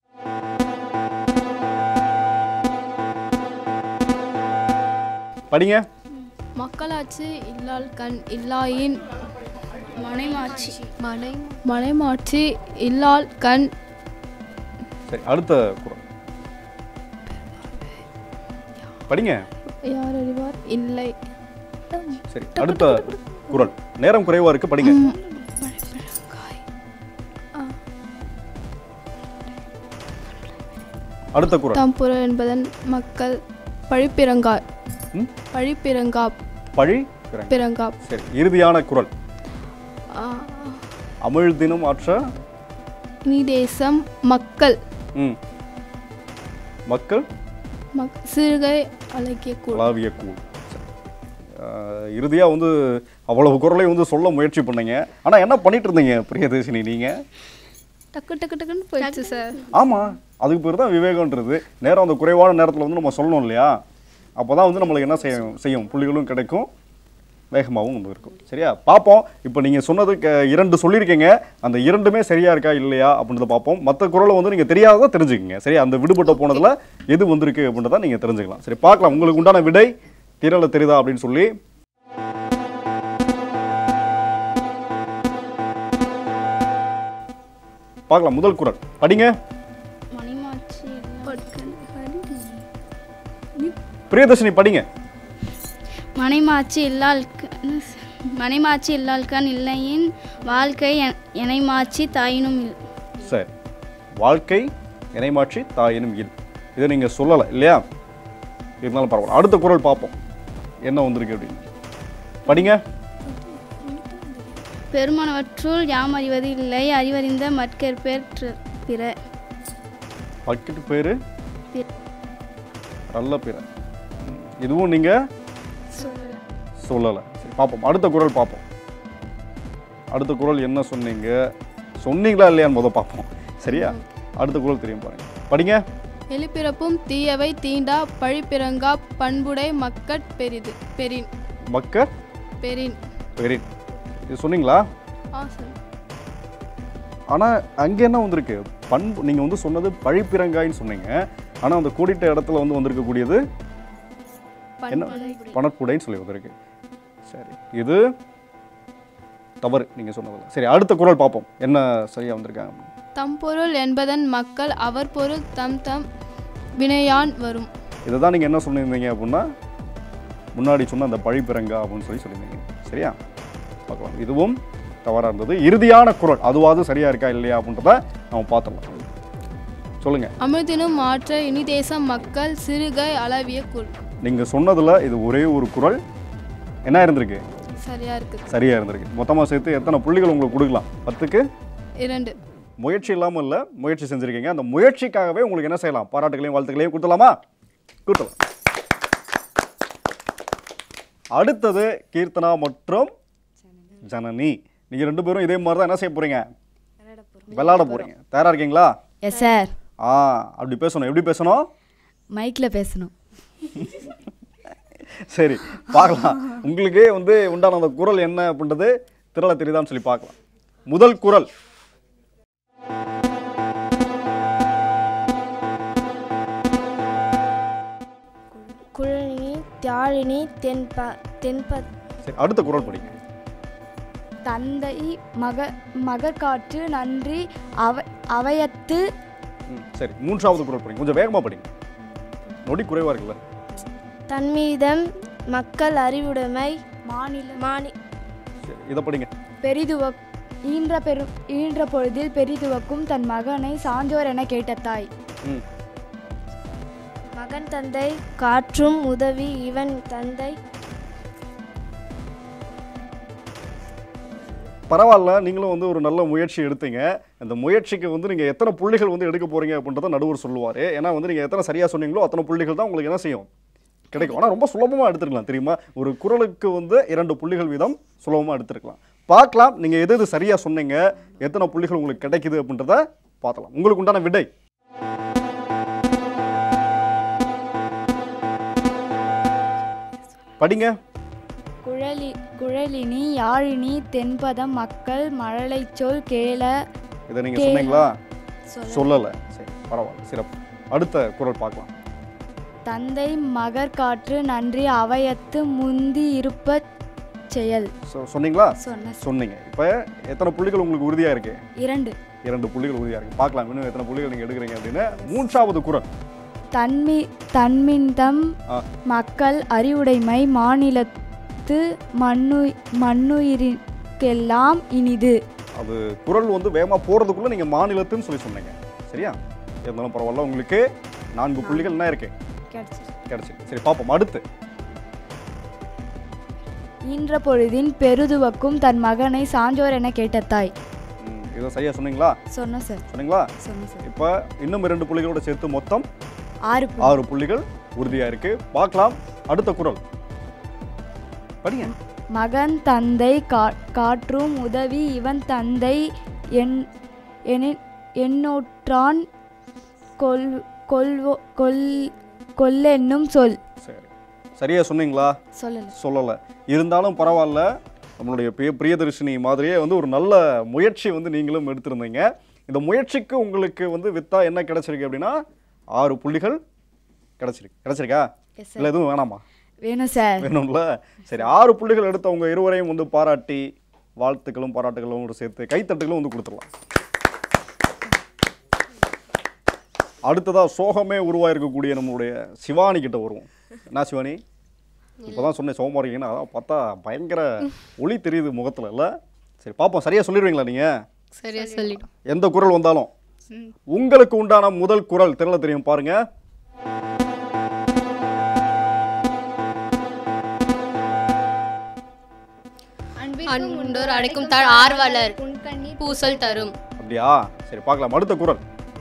படிங்க மக்களாட்சி இல்லால் கண் இல்லாயின் மனைமாட்சி மனை மனைமாட்சி இல்லால் கண் சரி அடுத்த குரல் படிங்க யார் அறிவார் இல்லை சரி அடுத்த குரல் நேரம் குறைவா இருக்கு படிங்க அடுத்த குரல் தம்புரு என்பதன் மக்கள் பழிப்பிறங்கார் ம்? பழிப்பிறங்கா பழி பிறங்க. பிறங்கா சரி இறுதியான குரல் ஆ, அமிழ் தினம் ஆற்ற இனி தேசம் மக்கள் ம் மக்கள் மக் சிறுகை அழகிய கூழ் உலாவிய கூழ் இறுதியாக வந்து அவ்வளவு குரலை வந்து சொல்ல முயற்சி பண்ணீங்க ஆனால் என்ன பண்ணிட்டு இருந்தீங்க பிரியதர்ஷினி நீங்கள் டக்கு டக்கு டக்குன்னு போயிடுச்சு சார் ஆமாம் அதுக்கு பேர் தான் விவேகன்றது நேரம் அந்த குறைவான நேரத்தில் வந்து நம்ம சொல்லணும் இல்லையா அப்போ தான் வந்து நம்மளுக்கு என்ன செய்யும் செய்யும் புள்ளிகளும் கிடைக்கும் வேகமாகவும் வந்து இருக்கும் சரியா பார்ப்போம் இப்போ நீங்கள் சொன்னது க- இரண்டு சொல்லியிருக்கீங்க அந்த இரண்டுமே சரியா இருக்கா இல்லையா அப்படின்றத பார்ப்போம் மற்ற குரலை வந்து நீங்கள் தெரியாததா தெரிஞ்சுக்கங்க சரியா அந்த விடுபட்ட போனதில் எது வந்திருக்கு அப்படின்றத நீங்கள் தெரிஞ்சுக்கலாம் சரி பார்க்கலாம் உங்களுக்கு உண்டான விடை திரள தெரியுதா அப்படின்னு சொல்லி பார்க்கலாம் முதல் குரல் படிங்க மணிமாச்சி பிரியதர்ஷினி படிங்க மனைமாச்சி இல்லால் மனைமாச்சி இல்லால்கண் இல்லையின் வாழ்க்கை எ- எனைமாச்சி தாயினும் இல் சரி வாழ்க்கை இணைமாட்சி தாயினும் இல் இதை நீங்கள் சொல்லலை இல்லையா இருந்தாலும் பரவாயில்ல அடுத்த குரல் பார்ப்போம் என்ன வந்திருக்கு அப்படின்னு படிங்க பெருமானவற்றுள் யாம் அறிவது இல்லை அறிவறிந்த மற்கற்பேர் பிற பக்கெட் பேர் நல்ல பிற ம், இதுவும் நீங்கள் சொல்லலை சரி பார்ப்போம் அடுத்த குரல் பார்ப்போம் அடுத்த குரல் என்ன சொன்னீங்க சொன்னீங்களா இல்லையான்னு முத பார்ப்போம் சரியா அடுத்த குரல் தெரியும் பாருங்க படிங்க எலிப்பிறப்பும் தீயவை தீண்டா பழிப்பிறங்கா பண்புடை மக்கட் பெரிது பெரின் மக்கள் பெரின் பெரின் இது சொன்னீங்களா ஆ சார் ஆனால் அங்கே என்ன வந்திருக்கு பண்பு நீங்கள் வந்து சொன்னது பழிப்பிறங்காயின்னு சொன்னீங்க ஆனால் அந்த கூடிட்ட இடத்துல வந்து வந்திருக்கக்கூடியது என்ன பணப்புடைன்னு சொல்லி வந்திருக்கு சரி இது தவறு நீங்கள் சொன்னதில்ல சரி அடுத்த குரல் பார்ப்போம் என்ன சரியாக வந்திருக்காங்க தம்பொருள் என்பதன் மக்கள் அவர் பொருள் தம் தம் வினையான் வரும் இதை தான் நீங்கள் என்ன சொல்லியிருந்தீங்க அப்படின்னா முன்னாடி சொன்ன அந்த பழிப்பிறங்கா அப்படின்னு சொல்லி சொல்லியிருந்தீங்க சரியா பார்க்கலாம் இதுவும் தவறாக இருந்தது இறுதியான குரல் அதுவாவது சரியா இருக்கா இல்லையா அப்படின்றத நம்ம பார்த்துடலாம் சொல்லுங்க அமிர்தினும் மாற்ற இனி தேசம் மக்கள் சிறுகை அளவிய குள் நீங்கள் சொன்னதில் இது ஒரே ஒரு குரல் என்ன இருந்திருக்கு சரியா இருக்குது சரியா இருந்திருக்கு மொத்தமாக சேர்த்து எத்தனை புள்ளிகள் உங்களுக்கு கொடுக்கலாம் பத்துக்கு இரண்டு முயற்சி இல்லாமல் இல்லை முயற்சி செஞ்சுருக்கீங்க அந்த முயற்சிக்காகவே உங்களுக்கு என்ன செய்யலாம் பாராட்டுகளையும் வாழ்த்துக்களையும் கொடுத்துலாமா கொடுத்துலாம் அடுத்தது கீர்த்தனா மற்றும் ஜனனி நீங்கள் ரெண்டு பேரும் இதே மாதிரி தான் என்ன செய்ய போறீங்க விளையாட போறீங்க தயாரா இருக்கீங்களா எஸ் சார் ஆ அப்படி பேசணும் எப்படி பேசணும் மைக்கில் பேசணும் சரி பார்க்கலாம் உங்களுக்கே வந்து உண்டான அந்த குரல் என்ன அப்படின்றது திரள தெரியுதான்னு சொல்லி பார்க்கலாம் முதல் குரல் குழலினி தியாழினி தென்ப தென்ப சரி அடுத்த குரல் படிங்க தந்தை மக மகற்காற்று நன்றி அவ அவயத்து ம், சரி மூன்றாவது குரல் படிங்க கொஞ்சம் வேகமாக படிங்க நொடி குறைவாக இருக்குல்ல தன்மீதம் மக்கள் அறிவுடைமை மாநில மானி சரி இதை படிங்க பெரிதுவ ஈன்ற பெரு ஈன்ற பொழுதில் பெரிதுவக்கும் தன் மகனை சான்றோர் என கேட்ட தாய் ம் மகன் தந்தை காற்றும் உதவி இவன் தந்தை பரவாயில்ல நீங்களும் வந்து ஒரு நல்ல முயற்சி எடுத்தீங்க அந்த முயற்சிக்கு வந்து நீங்கள் எத்தனை புள்ளிகள் வந்து எடுக்க போறீங்க அப்படின்றத நடுவர் சொல்லுவார் ஏன்னா வந்து நீங்கள் எத்தனை சரியாக சொன்னீங்களோ அத்தனை புள்ளிகள் தான் உங்களுக்கு என்ன செய்யும் கிடைக்கும் ஆனால் ரொம்ப சுலபமாக எடுத்துருக்கலாம் தெரியுமா ஒரு குரலுக்கு வந்து இரண்டு புள்ளிகள் வீதம் சுலபமாக எடுத்துருக்கலாம் பார்க்கலாம் நீங்கள் எது எது சரியாக சொன்னீங்க எத்தனை புள்ளிகள் உங்களுக்கு கிடைக்குது அப்படின்றத பார்க்கலாம் உங்களுக்கு உண்டான விடை படிங்க குழலி குழலினி யாழினி தென்பதம் மக்கள் மழலைச் சொல் கேள இதை நீங்கள் சொன்னீங்களா சொல்லலை சரி பரவாயில்ல சிறப்பு அடுத்த குரல் பார்க்கலாம் தந்தை மகற்காற்று நன்றி அவயத்து முந்தி இருப்ப செயல் சொ- சொன்னீங்களா சொன்ன சொன்னீங்க இப்போ எத்தனை புள்ளிகள் உங்களுக்கு உறுதியாக இருக்கு இரண்டு இரண்டு புள்ளிகள் உறுதியாக இருக்கு பார்க்கலாம் இன்னும் எத்தனை புள்ளிகள் நீங்கள் எடுக்கிறீங்க அப்படின்னு மூன்றாவது குரல் தன்மி தன்மிந்தம் ஆ. மக்கள் அறிவுடைமை மாநிலத்து மண்ணு மண்ணுயிரிக்கெல்லாம் இனிது அது குரல் வந்து வேகமாக போகிறதுக்குள்ளே நீங்கள் மாநிலத்துன்னு சொல்லி சொன்னீங்க சரியா இருந்தாலும் பரவாயில்ல உங்களுக்கு நான்கு புள்ளிகள் என்ன இருக்கு கிடைச்சிருக்கு சரி பார்ப்போம் அடுத்து ஈன்ற பொழுதின் பெருதுவக்கும் தன் மகனை சான்றோர் என கேட்ட தாய் ம், இதை சரியா சொன்னீங்களா சொன்னோம் சார் சொன்னீங்களா சொன்னோம் சார் இப்போ இன்னும் இரண்டு புள்ளிகளோட சேர்த்து மொத்தம் ஆறு புள்ளி. ஆறு புள்ளிகள் உறுதியாக இருக்கு பார்க்கலாம் அடுத்த குரல் படிங்க மகன் தந்தை கா காற்றும் உதவி இவன் தந்தை என் என- எண்ணோற்றான் கொல் கொல்வோ கொல் கொல்லென்னும் சொல் சரி சரியா சொன்னீங்களா சொல்லல சொல்லலை இருந்தாலும் பரவாயில்ல நம்மளுடைய பிரிய பிரியதர்ஷினி மாதிரியே வந்து ஒரு நல்ல முயற்சி வந்து நீங்களும் எடுத்திருந்தீங்க இந்த முயற்சிக்கு உங்களுக்கு வந்து வித்தா என்ன கிடைச்சிருக்கு அப்படின்னா ஆறு புள்ளிகள் கிடைச்சிருக்கு கிடைச்சிருக்கா இல்லை எதுவும் வேணாமா வேணும் சார் வேணும்ல சரி ஆறு புள்ளிகள் எடுத்தவங்க இருவரையும் வந்து பாராட்டி வாழ்த்துக்களும் பாராட்டுகளும் ஒரு சேர்த்து கைத்தட்டுகளும் வந்து கொடுத்துடலாம் அடுத்ததா சோகமே உருவாயிருக்கக்கூடிய நம்மளுடைய சிவானி கிட்ட வருவோம் என்ன சிவானி இப்போதான் சொன்னேன் சோகமா இருக்கீங்கன்னா அதான் பார்த்தா பயங்கர ஒளி தெரியுது முகத்துல இல்ல சரி பார்ப்போம் சரியா சொல்லிடுவீங்களா நீங்க சரியா சொல்லிட்டோம் எந்த குரல் வந்தாலும் உங்களுக்கு உண்டான முதல் குரல் திரள தெரியும் பாருங்க அன்புண்டோர் அடைக்கும் தாழ் ஆர்வலர் பூசல் தரும் அப்படியா சரி பார்க்கலாம் அடுத்த குரல்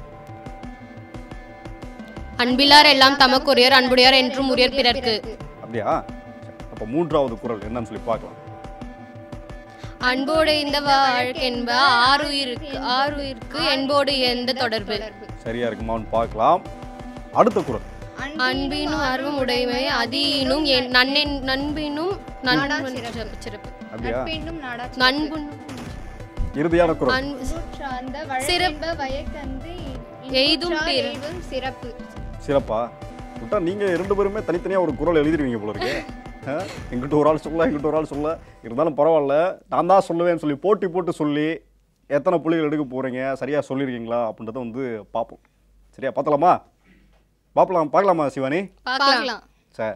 அன்பிலார் எல்லாம் தமக்குரியர் அன்புடையார் என்றும் உரியர் பிறர்க்கு அப்படியா அப்போ மூன்றாவது குரல் என்னன்னு சொல்லி பார்க்கலாம் அன்போடு இந்த வாழ்க்கென்ப ஆறுயிருக்கு ஆறுயிருக்கு என்போடு எந்த தொடர்பு சரியா இருக்குமான்னு பார்க்கலாம் அடுத்த குரல் அன்பினும் அருவம் உடைமை அதீனும் என் நன்னென் நண்பினும் நண்பன் சிறப்பு சிறப்பு அப்படியா நண்பும் இறுதியான குரல் அன்பு சிறப்பு எய்தும் பிற சிறப்பு சிறப்பா விட்டா நீங்க ரெண்டு பேருமே தனித்தனியா ஒரு குரல் எழுதிருவீங்க போல இருக்கு ஆ? எங்கிட்ட ஒரு ஆள் சொல்ல எங்கிட்ட ஒரு ஆள் சொல்ல இருந்தாலும் பரவாயில்ல நான் தான் சொல்லுவேன்னு சொல்லி போட்டி போட்டு சொல்லி எத்தனை புள்ளிகள் எடுக்க போறீங்க சரியா சொல்லியிருக்கீங்களா அப்படின்றத வந்து பார்ப்போம் சரியா பார்த்தலாமா பார்க்கலாம் பார்க்கலாமா சிவானி பார்க்கலாம் சரி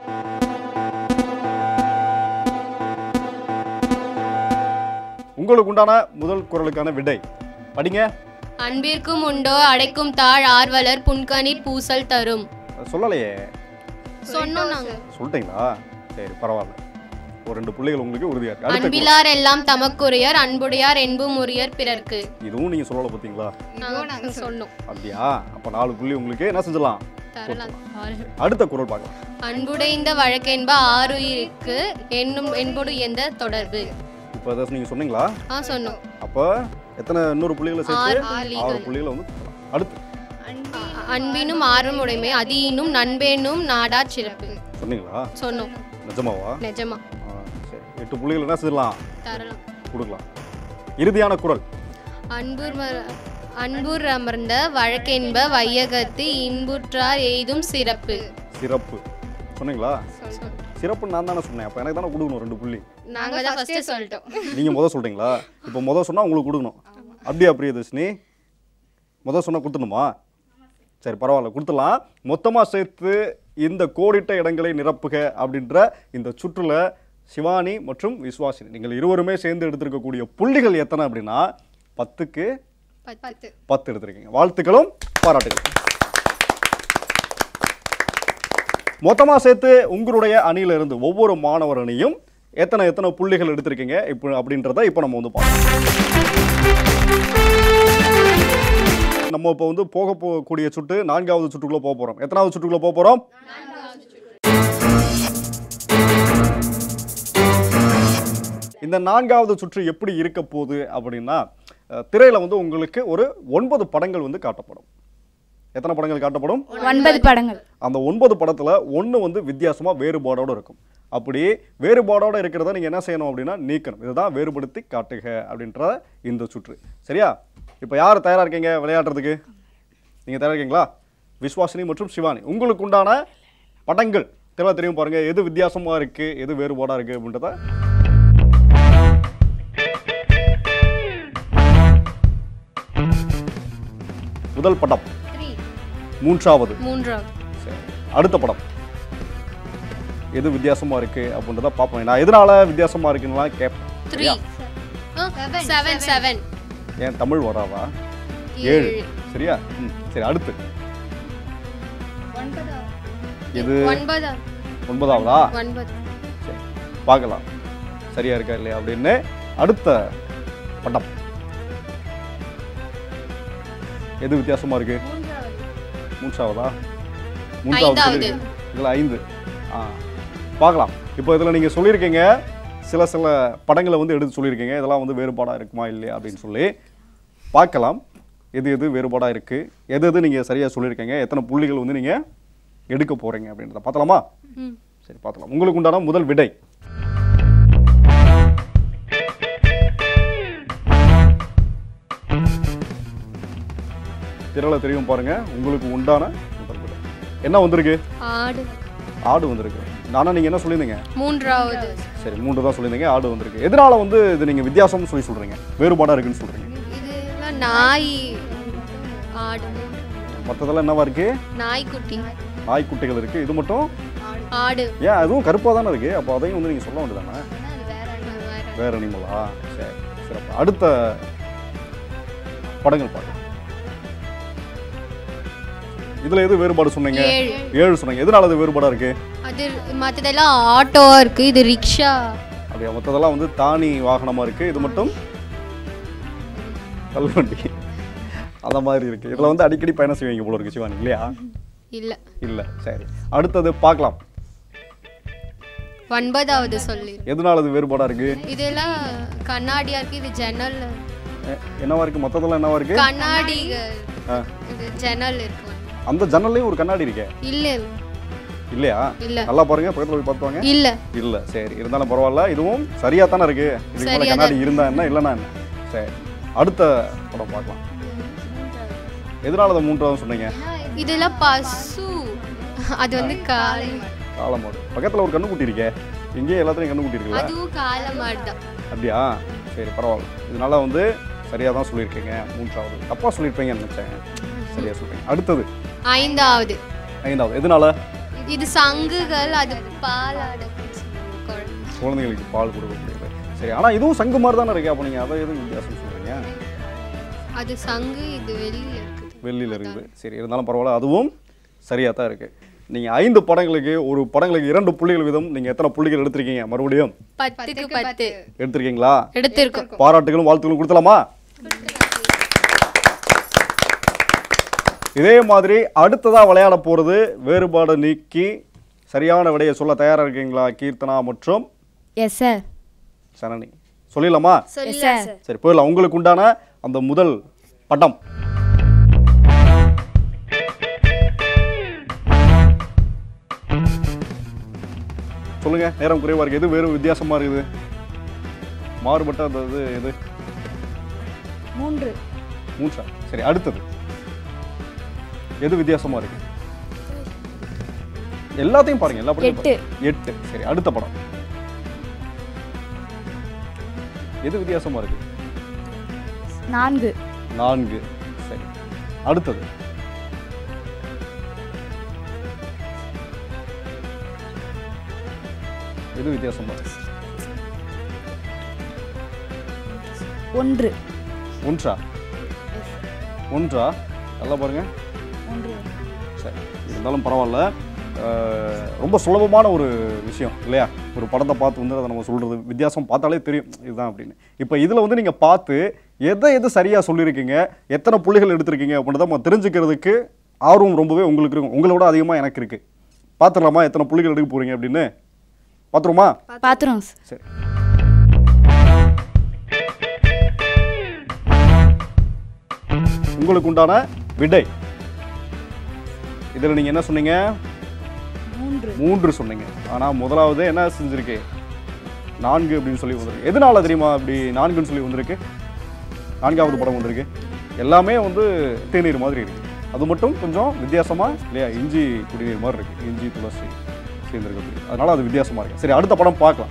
உங்களுக்கு உண்டான முதல் குரலுக்கான விடை படிங்க அன்பிற்கும் உண்டோ அடைக்கும் தாழ் ஆர்வலர் புன்கனி பூசல் தரும் அது சொல்லலையே சொன்னோம் நாங்க சொல்லிட்டீங்களா சரி பரவாயில்ல ஒரு ரெண்டு புள்ளிகள் உங்களுக்கு உறுதியா இருக்கு அடுத்த குரல். அன்பிலார் எல்லாம் தமக்குரியர் அன்புடையார் என்பும் உரியர் பிறர்க்கு இதுவும் நீங்க சொல்லல பாத்தீங்களா நாங்க சொன்னோம் அப்படியா அப்ப நாலு புள்ளி உங்களுக்கு என்ன செஞ்சலாம் தரலாம் அடுத்த குரல் பார்க்கலாம் அன்புடைந்த வழக்கென்ப ஆறுயிருக்கு என்னும் என்போடு எந்த தொடர்பு இப்போ அதை நீங்க சொன்னீங்களா ஆ சொன்னோம் அப்ப எத்தனை இன்னொரு புள்ளிகளை சேர்த்து ஆறு ஆறு புள்ளிகள் புள்ளிகளை வந்து கொடுக்கலாம். அடுத்து அன்பினும் ஆர்வம் உடைமை அதீனும் நண்பேனும் நாடா சிறப்பு சொன்னீங்களா சொன்னோம் நிஜமாவா நிஜமா ஆ, சரி எட்டு புள்ளிகள் என்ன செய்யலாம் தரலாம் கொடுக்கலாம் இறுதியான குரல் அன்புர் மர- அன்புர் அமர்ந்த வழக்கென்ப வையகத்து இன்புற்றார் எய்தும் சிறப்பு சிறப்பு சொன்னீங்களா சிறப்பு நான் தானே சொன்னேன் அப்போ எனக்கு தானே கொடுக்கணும் ரெண்டு புள்ளி நாங்க தான் ஃபர்ஸ்ட் சொல்லிட்டோம் நீங்க முத சொல்றீங்களா இப்போ முத சொன்னா உங்களுக்கு கொடுக்கணும் அப்படியா பிரியதர்ஷினி முத சொன்னா கொடுத்துடணுமா சரி பரவாயில்ல கொடுத்துடலாம் மொத்தமா சேர்த்து இந்த கோடிட்ட இடங்களை நிரப்புக அப்படின்ற இந்த சுற்றுல சிவானி மற்றும் விஸ்வாசினி நீங்கள் இருவருமே சேர்ந்து எடுத்திருக்கக்கூடிய புள்ளிகள் எத்தனை அப்படின்னா பத்துக்கு பத்து பத்து எடுத்திருக்கீங்க வாழ்த்துக்களும் பாராட்டுகள் மொத்தமாக சேர்த்து உங்களுடைய அணியில இருந்து ஒவ்வொரு மாணவர் அணியும் எத்தனை எத்தனை புள்ளிகள் எடுத்திருக்கீங்க இப்போ அப்படின்றத இப்போ நம்ம வந்து பார்க்கலாம் நம்ம இப்போ வந்து போக போகக்கூடிய சுட்டு நான்காவது சுற்றுக்குள்ள போக போறோம் எத்தனாவது சுற்றுக்குள்ள போக போறோம் இந்த நான்காவது சுற்று எப்படி இருக்க போகுது அப்படின்னா அஹ், திரையில வந்து உங்களுக்கு ஒரு ஒன்பது படங்கள் வந்து காட்டப்படும் எத்தனை படங்கள் காட்டப்படும் ஒன்பது படங்கள் அந்த ஒன்பது படத்துல ஒன்று வந்து வித்தியாசமா வேறுபாடோட இருக்கும் அப்படி வேறுபாடோட இருக்கிறத நீங்க என்ன செய்யணும் அப்படின்னா நீக்கணும் இதுதான் வேறுபடுத்தி காட்டுக அப்படின்ற இந்த சுற்று சரியா இப்போ யார் தயாரா இருக்கீங்க விளையாடுறதுக்கு நீங்க தயாரா இருக்கீங்களா விஸ்வாசினி மற்றும் சிவானி உங்களுக்கு உண்டான படங்கள் தெளிவாக தெரியும் பாருங்க எது வித்தியாசமா இருக்கு எது வேறுபாடா இருக்கு அப்படின்றத முதல் படம் மூன்றாவது மூன்றாவது சரி அடுத்த படம் எது வித்தியாசமா இருக்கு அப்படின்றத பார்ப்போம் நான் எதனால வித்தியாசமா இருக்குன்னுலாம் கேட்பேன் த்ரீ செவன் செவன் ஏன் தமிழ் வராவா ஏழு சரியா ம் சரி அடுத்து எது ஒன்பதாவது ஒன்பதாவதா ஒன்பது சரி பார்க்கலாம் சரியா இருக்கா இல்லையா அப்படின்னு அடுத்த படம் எது வித்தியாசமா இருக்கு மூன்றாவதா மூன்றாவது ஐந்தாவது. சொல்லிருக்கீங்க. இதுல ஐந்து ஆ பார்க்கலாம் இப்போ இதில் நீங்கள் சொல்லியிருக்கீங்க சில சில படங்களை வந்து எடுத்து சொல்லியிருக்கீங்க இதெல்லாம் வந்து வேறுபாடாக இருக்குமா இல்லையா அப்படின்னு சொல்லி பார்க்கலாம் எது எது வேறுபாடாக இருக்குது எது எது நீங்கள் சரியாக சொல்லியிருக்கீங்க எத்தனை புள்ளிகள் வந்து நீங்கள் எடுக்க போகிறீங்க அப்படின்றத பார்த்தலாமா ம். சரி பார்த்தலாம் உங்களுக்கு உண்டான முதல் விடை திரள தெரியும் பாருங்க உங்களுக்கு உண்டான முதல் விடை என்ன வந்திருக்கு ஆடு ஆடு வந்திருக்கு நானா நீங்க என்ன சொல்லியிருந்தீங்க மூன்றாவது சரி மூன்று தான் சொல்லியிருந்தீங்க ஆடு வந்திருக்கு எதனால வந்து இது நீங்க வித்தியாசம்னு சொல்லி சொல்றீங்க வேறுபாடா இருக்குன்னு சொல்றீங்க இதெல்லாம் நாய் ஆடு மற்றதெல்லாம் என்னவா இருக்கு நாய்க்குட்டி நாய்க்குட்டிகள் இருக்கு இது மட்டும் ஆடு ஏன் அதுவும் கருப்பாக தானே இருக்கு அப்போ அதையும் வந்து நீங்க சொல்ல வேண்டியதானே வேற வேற அனிமலா சரி சிறப்பு அடுத்த படங்கள் பார்க்கலாம் இதுல எது வேறுபாடு சொன்னீங்க ஏழு ஏழு சொன்னீங்க எதனால அது வேறுபாடா இருக்கு அது மற்றதெல்லாம் ஆட்டோவா இருக்கு இது ரிக்ஷா அப்படியா மற்றதெல்லாம் வந்து தானி வாகனமா இருக்கு இது மட்டும் கல்வண்டி அந்த மாதிரி இருக்கு இதுல வந்து அடிக்கடி பயணம் செய்வீங்க போல இருக்கு சிவானி இல்லையா இல்ல இல்ல சரி அடுத்தது பார்க்கலாம் ஒன்பதாவது சொல்லி எதனால அது வேறுபாடா இருக்கு இதெல்லாம் கண்ணாடியா இருக்கு இது ஜன்னல் எ- என்னவா இருக்கு மற்றதெல்லாம் என்னவா இருக்கு கண்ணாடி ஆ. இது ஜன்னல் இருக்கு அந்த ஜன்னல்லையும் ஒரு கண்ணாடி இருக்கே இல்ல இல்லையா இல்ல நல்லா பாருங்க பக்கத்துல போய் பார்த்து வாங்க இல்ல இல்ல சரி இருந்தாலும் பரவாயில்ல இதுவும் சரியா தானே இருக்கு இதுக்கு மேல சரியா கண்ணாடி இருந்தா என்ன இல்லைன்னா என்ன சரி அடுத்த படம் பார்க்கலாம் எதனால அதை மூன்றாவது சொன்னீங்க இதெல்லாம் பசு அது வந்து காளை காலமாடு பக்கத்துல ஒரு கண்ணுக்குட்டி இருக்கே இங்கேயே எல்லாத்துலயும் கண்ணுக்குட்டி இருக்குல்ல அதுவும் காளை மாடு தான் அப்படியா சரி பரவாயில்ல இதனால வந்து சரியா தான் சொல்லியிருக்கீங்க மூன்றாவது தப்பா சொல்லியிருப்பீங்கன்னு நினைச்சேன் சரியா சொல்றீங்க அடுத்தது ஐந்தாவது ஐந்தாவது எதனால இது சங்குகள் அது பாலாடு குழந்தை. குழந்தைங்களுக்கு பால் கொடுக்கக்கூடியது சரி ஆனா இதுவும் சங்கு மாதிரி தானே இருக்கு அப்போ நீங்க அதை எதுவும் வித்தியாசம் சொல்றீங்க அது சங்கு இது வெளியில இருக்குது வெள்ளியில் இருக்குது சரி இருந்தாலும் பரவாயில்ல அதுவும் சரியாக தான் இருக்குது நீங்கள் ஐந்து படங்களுக்கு ஒரு படங்களுக்கு இரண்டு புள்ளிகள் வீதம் நீங்கள் எத்தனை புள்ளிகள் எடுத்திருக்கீங்க மறுபடியும் பத்துக்கு பத்து எடுத்திருக்கீங்களா எடுத்திருக்கோம் பாராட்டுகளும் வாழ்த்துக்களும் கொடுத்தலாமா இதே மாதிரி அடுத்ததாக விளையாட போகிறது வேறுபாடு நீக்கி சரியான விடையை சொல்ல தயாராக இருக்கீங்களா கீர்த்தனா மற்றும் எஸ் சார் சரணி சொல்லிடலாமா எஸ் சார் சரி போயிடலாம் உங்களுக்கு உண்டான அந்த முதல் படம் சொல்லுங்க நேரம் குறைவா இருக்கு எது வேறு வித்தியாசமா இருக்குது மாறுபட்ட அந்த இது எது மூன்று மூன்றா சரி அடுத்தது எது வித்தியாசமா இருக்கு எல்லாத்தையும் பாருங்க எல்லா படத்தையும் எட்டு. பாருங்க. எட்டு சரி அடுத்த படம் எது வித்தியாசமா இருக்கு நான்கு நான்கு சரி அடுத்தது எது வித்தியாசமா இருக்கு ஒன்று ஒன்றா ஒன்றா நல்லா பாருங்க ஒன்று சரி இருந்தாலும் பரவாயில்ல அஹ், ரொம்ப சுலபமான ஒரு விஷயம் இல்லையா ஒரு படத்தை பார்த்து வந்து அதை நம்ம சொல்கிறது வித்தியாசம் பார்த்தாலே தெரியும் இதுதான் அப்படின்னு இப்போ இதில் வந்து நீங்கள் பார்த்து எதை எது சரியாக சொல்லியிருக்கீங்க எத்தனை புள்ளிகள் எடுத்திருக்கீங்க அப்படின்றத நம்ம தெரிஞ்சுக்கிறதுக்கு ஆர்வம் ரொம்பவே உங்களுக்கு இருக்கும் உங்களை விட அதிகமாக எனக்கு இருக்குது பார்த்துடலாமா எத்தனை புள்ளிகள் எடுக்க போகிறீங்க அப்படின்னு பார்த்துருமா பாத்திரம் சரி உங்களுக்கு உண்டான விடை இதில் நீங்கள் என்ன சொன்னீங்க மூன்று மூன்று சொன்னீங்க ஆனால் முதலாவது என்ன செஞ்சிருக்கு நான்கு அப்படின்னு சொல்லி வந்திருக்கு எதனால தெரியுமா அப்படி நான்குன்னு சொல்லி வந்திருக்கு நான்காவது படம் வந்திருக்கு எல்லாமே வந்து தேநீர் மாதிரி இருக்கு அது மட்டும் கொஞ்சம் வித்தியாசமா இல்லையா இஞ்சி குடிநீர் மாதிரி இருக்கு இஞ்சி துளசி சேர்ந்துருக்கு அதனால அது வித்தியாசமா இருக்கு சரி அடுத்த படம் பார்க்கலாம்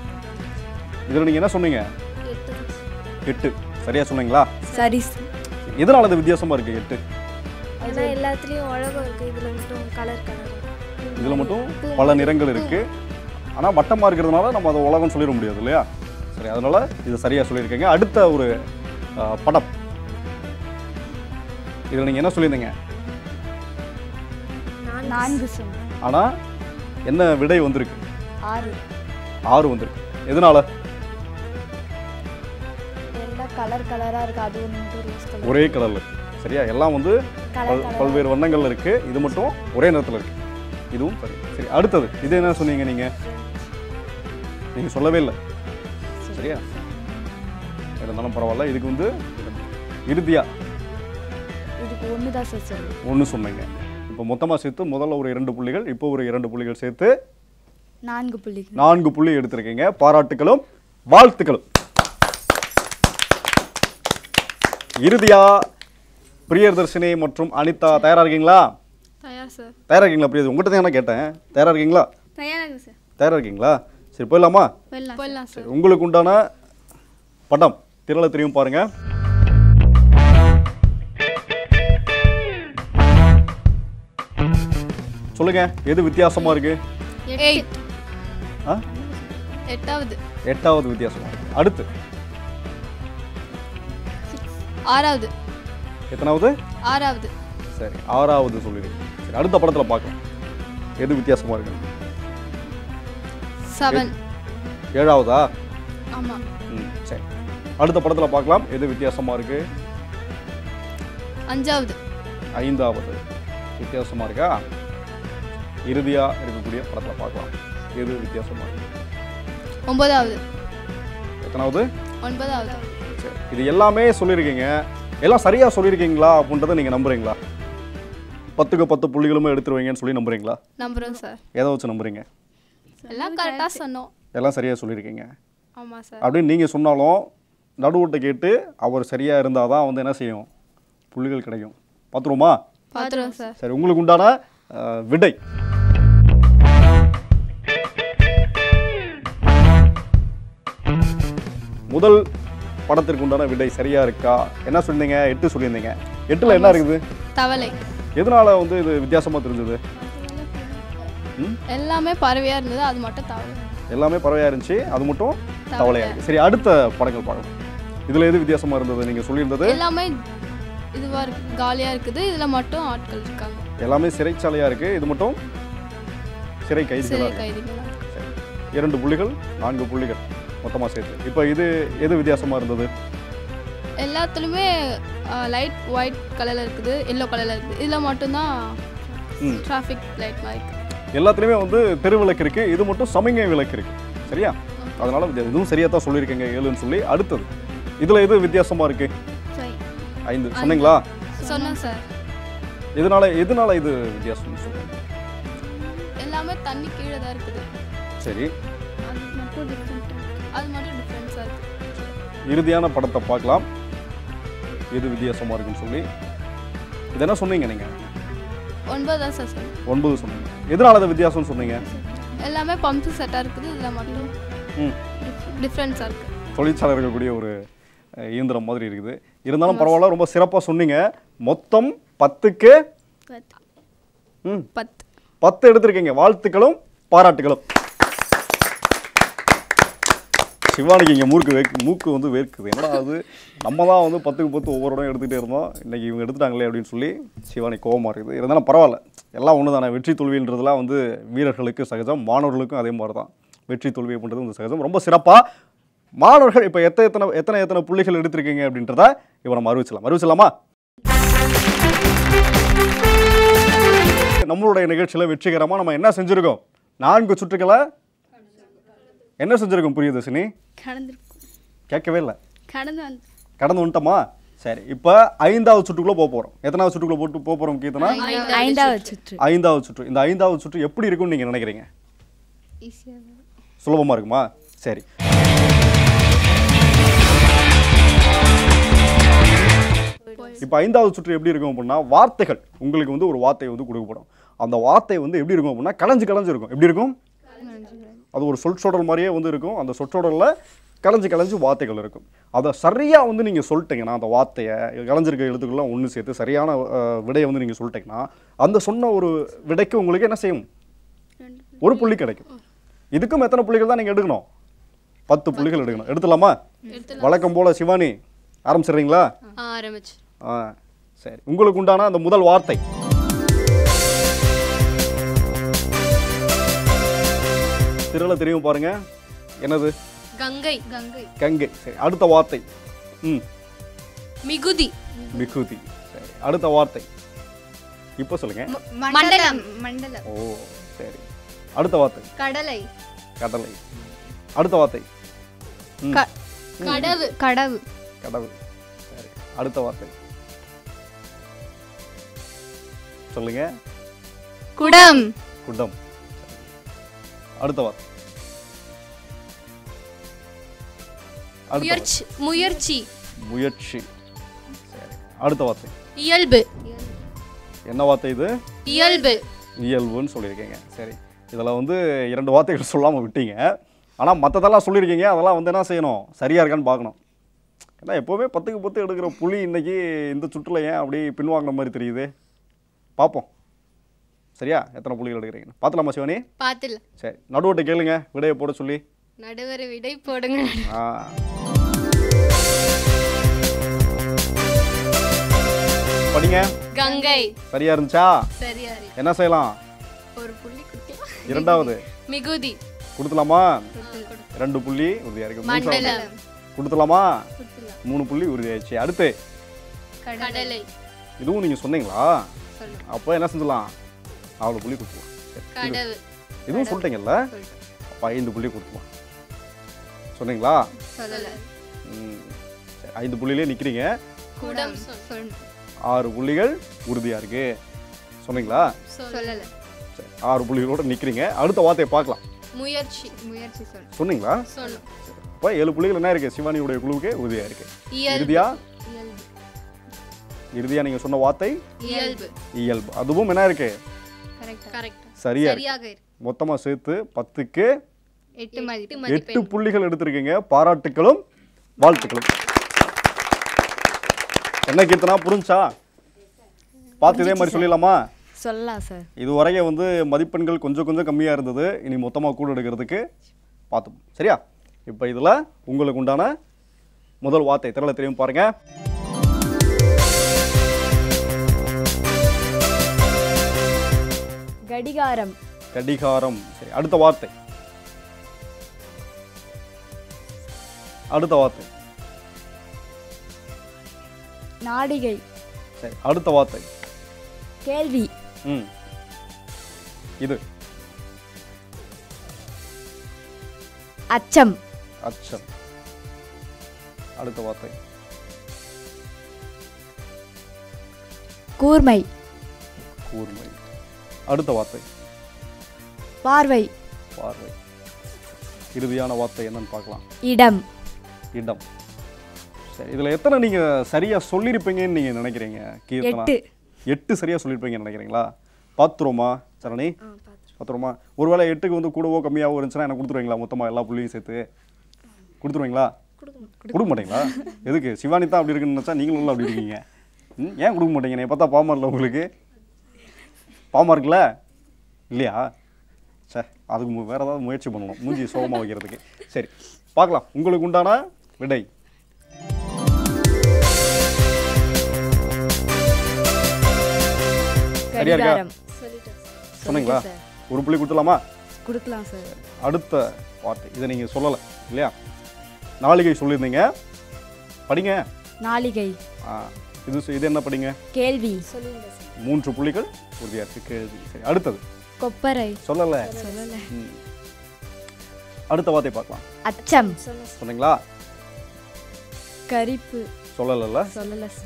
இதில் நீங்கள் என்ன சொன்னீங்க எட்டு சரியா சொன்னீங்களா சரி எதனால இது வித்தியாசமா இருக்கு எட்டு ஏன்னா எல்லாத்துலேயும் உலகம் இருக்குது இதில் மட்டும் கலர் கலர் இதுல மட்டும் பல நிறங்கள் இருக்கு ஆனா வட்டமா இருக்கிறதுனால நம்ம அதை உலகம் சொல்லிட முடியாது இல்லையா சரி அதனால இது சரியா சொல்லியிருக்கீங்க அடுத்த ஒரு ஆ, படம் இதுல நீங்க என்ன சொல்லியிருந்தீங்க நான்கு சொல் ஆனா என்ன விடை வந்திருக்கு ஆறு ஆறு வந்திருக்கு எதனால எல்லாம் கலர் கலராக இருக்குது அது ஒன்று மட்டும் ரோஸ் கலர் ஒரே கலர்ல இருக்கு சரியா எல்லாம் வந்து பல்- பல்வேறு வண்ணங்கள்ல இருக்கு இது மட்டும் ஒரே நிறத்துல இருக்கு இதுவும் சரி சரி அடுத்தது இது என்ன சொன்னீங்க நீங்க நீங்க சொல்லவே இல்லை சரியா இருந்தாலும் பரவாயில்ல இதுக்கு வந்து இறுதியா இதுக்கு ஒன்று தான் சார் சொல்லணும் ஒன்று சொன்னீங்க இப்போ மொத்தமாக சேர்த்து முதல்ல ஒரு இரண்டு புள்ளிகள் இப்போ ஒரு இரண்டு புள்ளிகள் சேர்த்து நான்கு புள்ளிகள் நான்கு புள்ளி எடுத்திருக்கீங்க பாராட்டுகளும் வாழ்த்துக்களும் இறுதியா பிரியதர்ஷினி மற்றும் அனிதா தயாரா இருக்கீங்களா தயார் சார் தயாரா இருக்கீங்களா பிரியதர்ஷினி உங்கள்கிட்ட தான் நான் கேட்டேன் தயாரா இருக்கீங்களா தயாராக சார் தயாரா இருக்கீங்களா சரி போயிடலாமா போயிடலாம் போயிடலாம் சார் சரி உங்களுக்கு உண்டான படம் திரள தெரியும் பாருங்க சொல்லுங்க எது வித்தியாசமா இருக்கு எயிட் ஆ? எட்டாவது எட்டாவது வித்தியாசமா இருக்கு அடுத்து ஆறாவது எத்தனாவது ஆறாவது சரி ஆறாவது சொல்லிடுங்க சரி அடுத்த படத்துல பார்க்கலாம் எது வித்தியாசமா இருக்கு செவன் ஏழாவதா ஆமாம் ம் சரி அடுத்த படத்துல பார்க்கலாம் எது வித்தியாசமா இருக்கு அஞ்சாவது ஐந்தாவது வித்தியாசமா இருக்கா இறுதியா இருக்கக்கூடிய படத்துல பார்க்கலாம் எது வித்தியாசமா இருக்கு ஒன்பதாவது எத்தனாவது ஒன்பதாவது சரி இது எல்லாமே சொல்லியிருக்கீங்க எல்லாம் சரியா சொல்லியிருக்கீங்களா அப்படின்றத நீங்க நம்புறீங்களா பத்துக்கு பத்து புள்ளிகளுமே எடுத்துருவீங்கன்னு சொல்லி நம்புறீங்களா நம்புகிறோம் சார் எதை வச்சு நம்புறீங்க எல்லாம் கரெக்டாக சொன்னோம் எல்லாம் சரியா சொல்லியிருக்கீங்க ஆமாம் சார் அப்படின்னு நீங்கள் சொன்னாலும் நடுவுட்ட கேட்டு அவர் சரியாக இருந்தால் தான் வந்து என்ன செய்யும் புள்ளிகள் கிடைக்கும் பார்த்துருவோமா பார்த்துருவோம் சார் சரி உங்களுக்கு உண்டான அஹ், விடை முதல் படத்திற்கு உண்டான விடை சரியா இருக்கா என்ன சொல்லியிருந்தீங்க எட்டு சொல்லியிருந்தீங்க எட்டுல என்ன இருக்குது தவளை எதனால வந்து இது வித்தியாசமா தெரிஞ்சது எல்லாமே பறவையாக இருந்தது அது மட்டும் தவளை எல்லாமே பறவையா இருந்துச்சு அது மட்டும் தவளையா இருக்கு சரி அடுத்த படங்கள் பார்க்கலாம் இதுல எது வித்தியாசமா இருந்தது நீங்க சொல்லியிருந்தது எல்லாமே இதுவாக இருக்கு காலியாக இருக்குது இதில் மட்டும் ஆட்கள் இருக்காங்க எல்லாமே சிறைச்சாலையா இருக்கு இது மட்டும் சிறை கைதிகளா சிறை இருக்கு கைதிகளா சரி. இரண்டு புள்ளிகள் நான்கு புள்ளிகள் மொத்தமா சேர்த்து இப்போ இது எது வித்தியாசமா இருந்தது எல்லாத்துலேயுமே லைட் ஒயிட் கலரில் இருக்குது எல்லோ கலரில் இருக்குது இதில் மட்டும்தான் ம். டிராஃபிக் லைட் மாதிரி இருக்குது எல்லாத்துலேயுமே வந்து தெரு விளக்கு இருக்கு இது மட்டும் சமிங்கை விளக்கு இருக்கு சரியா அதனால வித்தியா- இதுவும் சரியா தான் சொல்லியிருக்கீங்க ஏழுன்னு சொல்லி அடுத்தது இதுல எது வித்தியாசமா இருக்கு சரி ஐந்து சொன்னீங்களா சொன்னேன் சார் எதனால எதனால இது வித்தியாசம்னு சொல்லுங்க எல்லாமே தண்ணி கீழே தான் இருக்குது சரி அது மட்டும் டிஃப்ரெண்ட்டாக அது மட்டும் டிஃப்ரென்ஸாக இருக்குது இறுதியான படத்தை பார்க்கலாம் எது வித்தியாசமா இருக்குன்னு சொல்லி இது என்ன சொன்னீங்க நீங்க ஒன்பது தான் சார் சொன்னேன் ஒன்பது சொன்னீங்க எதனால அது வித்தியாசம்னு சொன்னீங்க எல்லாமே பம்பு செட்டாக இருக்குது இதில் மட்டும் ம் டிஃப்ரென்ஸாக இருக்குது தொழிற்சாலை இருக்கக்கூடிய ஒரு அஹ், இயந்திரம் மாதிரி இருக்குது இருந்தாலும் பரவாயில்ல ரொம்ப சிறப்பாக சொன்னீங்க மொத்தம் பத்துக்கு ம் பத்து பத்து எடுத்திருக்கீங்க வாழ்த்துக்களும் பாராட்டுகளும் சிவானிக்கு இங்கே மூக்கு வேக் மூக்கு வந்து வேர்க்குது என்னடா அது நம்ம தான் வந்து பத்துக்கு பத்து ஒவ்வொரு இடம் எடுத்துகிட்டே இருந்தோம் இன்னைக்கு இவங்க எடுத்துட்டாங்களே அப்படின்னு சொல்லி சிவானி கோவமாக இருக்குது இருந்தாலும் பரவாயில்ல எல்லாம் ஒன்று தானே வெற்றி தோல்வின்றதுலாம் வந்து வீரர்களுக்கு சகஜம் மாணவர்களுக்கும் அதே மாதிரி தான் வெற்றி தோல்வி அப்படின்றது வந்து சகஜம் ரொம்ப சிறப்பாக மாணவர்கள் இப்போ எத்தனை எத்தனை எத்தனை எத்தனை புள்ளிகள் எடுத்திருக்கீங்க அப்படின்றத இப்போ நம்ம அறிவிச்சலாம் அறிவிச்சலாமா நம்மளுடைய நிகழ்ச்சியில் வெற்றிகரமாக நம்ம என்ன செஞ்சுருக்கோம் நான்கு சுற்றுகளை என்ன செஞ்சுருக்கோம் புரியுது கடந்திருக்கும் கேட்கவே இல்லை கடந்து வந்து கடந்து வந்துட்டோமா சரி இப்போ ஐந்தாவது சுற்றுக்குள்ளே போக போகிறோம் எத்தனாவது சுற்றுக்குள்ளே போட்டு போக போகிறோம் கீர்த்தனா ஐந்தாவது சுற்று ஐந்தாவது சுற்று இந்த ஐந்தாவது சுற்று எப்படி இருக்கும்னு நீங்கள் நினைக்கிறீங்க சுலபமாக இருக்குமா சரி இப்போ ஐந்தாவது சுற்று எப்படி இருக்கும் அப்படின்னா வார்த்தைகள் உங்களுக்கு வந்து ஒரு வார்த்தை வந்து கொடுக்கப்படும் அந்த வார்த்தை வந்து எப்படி இருக்கும் அப்படின்னா கலைஞ்சு கலைஞ்சு இருக்கும் எப்படி இருக்கும் அது ஒரு சொற்றொடர் மாதிரியே வந்து இருக்கும் அந்த சொற்றொடரில் கலைஞ்சு கலைஞ்சு வார்த்தைகள் இருக்கும் அதை சரியாக வந்து நீங்கள் சொல்லிட்டீங்கன்னா அந்த வார்த்தையை கலைஞ்சிருக்க எழுத்துக்கள்லாம் ஒன்று சேர்த்து சரியான அஹ், விடையை வந்து நீங்கள் சொல்லிட்டீங்கன்னா அந்த சொன்ன ஒரு விடைக்கு உங்களுக்கு என்ன செய்யும் ஒரு புள்ளி கிடைக்கும் இதுக்கும் எத்தனை புள்ளிகள் தான் நீங்கள் எடுக்கணும் பத்து புள்ளிகள் எடுக்கணும் எடுத்துலாமா வழக்கம் போல சிவானி ஆரம்பிச்சிடுறீங்களா ஆரம்பிச்சு ஆ சரி உங்களுக்கு உண்டான அந்த முதல் வார்த்தை திரள தெரியும் பாருங்க என்னது கங்கை கங்கை கங்கை சரி அடுத்த வார்த்தை ம் மிகுதி மிகுதி சரி அடுத்த வார்த்தை இப்போ சொல்லுங்க மண்டலம் மண்டலம் ஓ சரி அடுத்த வார்த்தை கடலை கடலை அடுத்த வார்த்தை ம் கடவு கடவு கடவு சரி அடுத்த வார்த்தை சொல்லுங்க குடம் குடம் அடுத்த வார்த்தை அடுத்த முயற்சி முயற்சி வார்த்தை. முயற்சி சரி அடுத்த வார்த்தை இயல்பு என்ன வார்த்தை இது இயல்பு இயல்புன்னு சொல்லியிருக்கீங்க சரி இதில் வந்து இரண்டு வார்த்தைகள் சொல்லாமல் விட்டீங்க ஆனால் மற்றதெல்லாம் சொல்லியிருக்கீங்க அதெல்லாம் வந்து என்ன செய்யணும் சரியாக இருக்கான்னு பார்க்கணும் ஏன்னா எப்போவுமே பத்துக்கு பத்து எடுக்கிற புலி இன்னைக்கு இந்த சுற்றுல ஏன் அப்படி பின்வாங்கின மாதிரி தெரியுது பார்ப்போம் சரியா எத்தனை புள்ளிகள் எடுக்கிறீங்க பார்த்துலாமா சிவனி பாத்துல சரி நடுவட்டை கேளுங்க விடையை போட சொல்லி நடுவர் விடை போடுங்க ஆ படிங்க கங்கை சரியா இருந்துச்சா சரியா இருக்கு. என்ன செய்யலாம் ஒரு புள்ளி கொடுக்கலாம் இரண்டாவது மிகுதி கொடுத்துலாமா ரெண்டு புள்ளி உறுதியா இருக்கு மூன்றாவது மண்டலம் கொடுத்துலாமா மூணு புள்ளி உறுதியாயிடுச்சு அடுத்து கடலை இதுவும் நீங்க சொன்னீங்களா அப்போ என்ன செஞ்சலாம் நாலு புள்ளி கொடுத்துலாம் சரி, இது- கடவு இதுவும் சொல்லிட்டீங்கல்ல அப்போ ஐந்து புள்ளி கொடுத்துலாம் சொன்னீங்களா சொல்லல ம் சரி, ஐந்து புள்ளிலே நிற்கிறீங்க குடம் சொல் ஆறு புள்ளிகள் உறுதியா இருக்கு சொன்னீங்களா சொல்லல சரி ஆறு புள்ளிகளோட நிற்கிறீங்க அடுத்த வார்த்தையை பார்க்கலாம் முயற்சி முயற்சி சொல் சொன்னீங்களா சொன்னோம் அப்போ ஏழு புள்ளிகள் என்ன இருக்கு சிவானியுடைய குழுவுக்கு உறுதியா இருக்கு இயல்பு இறுதியா இயல்பு இறுதியா நீங்க சொன்ன வார்த்தை இயல்பு இயல்பு அதுவும் என்ன இருக்கு கரெக்டா கரெக்ட் சரியா இருக்கு சரியாக இருக்கு மொத்தமா சேர்த்து பத்துக்கு எட்டு மதிப்பு எட்டு மதிப்பெண் புள்ளிகள் எடுத்திருக்கீங்க பாராட்டுக்களும் வாழ்த்துக்களும் என்ன கீர்த்தனா புரிஞ்சா பார்த்து இதே மாதிரி சொல்லிடலாமா சொல்லலாம் சார் இதுவரைய வந்து மதிப்பெண்கள் கொஞ்சம் கொஞ்சம் கம்மியாக இருந்தது இனி மொத்தமாக கூட எடுக்கிறதுக்கு பார்த்தோம் சரியா இப்போ இதில் உங்களுக்கு உண்டான முதல் வார்த்தை திரள தெரியும் பாருங்க கடிகாரம் கடிகாரம் சரி அடுத்த வார்த்தை அடுத்த வார்த்தை நாடிகை சரி அடுத்த வார்த்தை கேள்வி ம் இது அச்சம் அச்சம் அடுத்த வார்த்தை கூர்மை கூர்மை அடுத்த வார்த்தை பார்வை பார்வை இறுதியான வார்த்தை என்னன்னு பார்க்கலாம் இடம் இடம் சரி இதில் எத்தனை நீங்கள் சரியாக சொல்லியிருப்பீங்கன்னு நீங்கள் நினைக்கிறீங்க கீர்த்தனா எட்டு எட்டு சரியாக சொல்லியிருப்பீங்கன்னு நினைக்கிறீங்களா பார்த்துருவோமா சரணி பார்த்துருவோமா ஒருவேளை எட்டுக்கு வந்து கூடவோ கம்மியாகவோ இருந்துச்சுன்னா எனக்கு கொடுத்துருவீங்களா மொத்தமாக எல்லா புள்ளியும் சேர்த்து கொடுத்துருவீங்களா கொடுக்க மாட்டீங்களா எதுக்கு சிவானி தான் அப்படி இருக்குன்னு நினச்சா நீங்களும் உள்ள அப்படி இருக்கீங்க ம், ஏன் கொடுக்க மாட்டீங்க என்னை பார்த்தா பாமா இல்லை உங்களுக்கு பாமா இருக்குல்ல இல்லையா சே அதுக்கு மு- வேற ஏதாவது முயற்சி பண்ணணும் மூஞ்சி சோகமாக வைக்கிறதுக்கு சரி பார்க்கலாம் உங்களுக்கு உண்டான விடை சரியா இருக்கா? கடிகாரம் சொன்னீங்களா ஒரு புள்ளி கொடுத்துலாமா கொடுக்கலாம் சார் அடுத்த வார்த்தை இதை நீங்கள் சொல்லலை இல்லையா நாளிகை சொல்லியிருந்தீங்க படிங்க நாளிகை ஆ இது சொ- இது என்ன படிங்க கேள்வி மூன்று புள்ளிகள் உறுதியாக இருக்கு கேள்வி சரி அடுத்தது கொப்பரை சொல்லலை சொல்லல ம். அடுத்த வார்த்தை பார்க்கலாம் அச்சம் சொன்னீங்களா கரிப்பு சொல்லலைல்ல சொல்லல சார்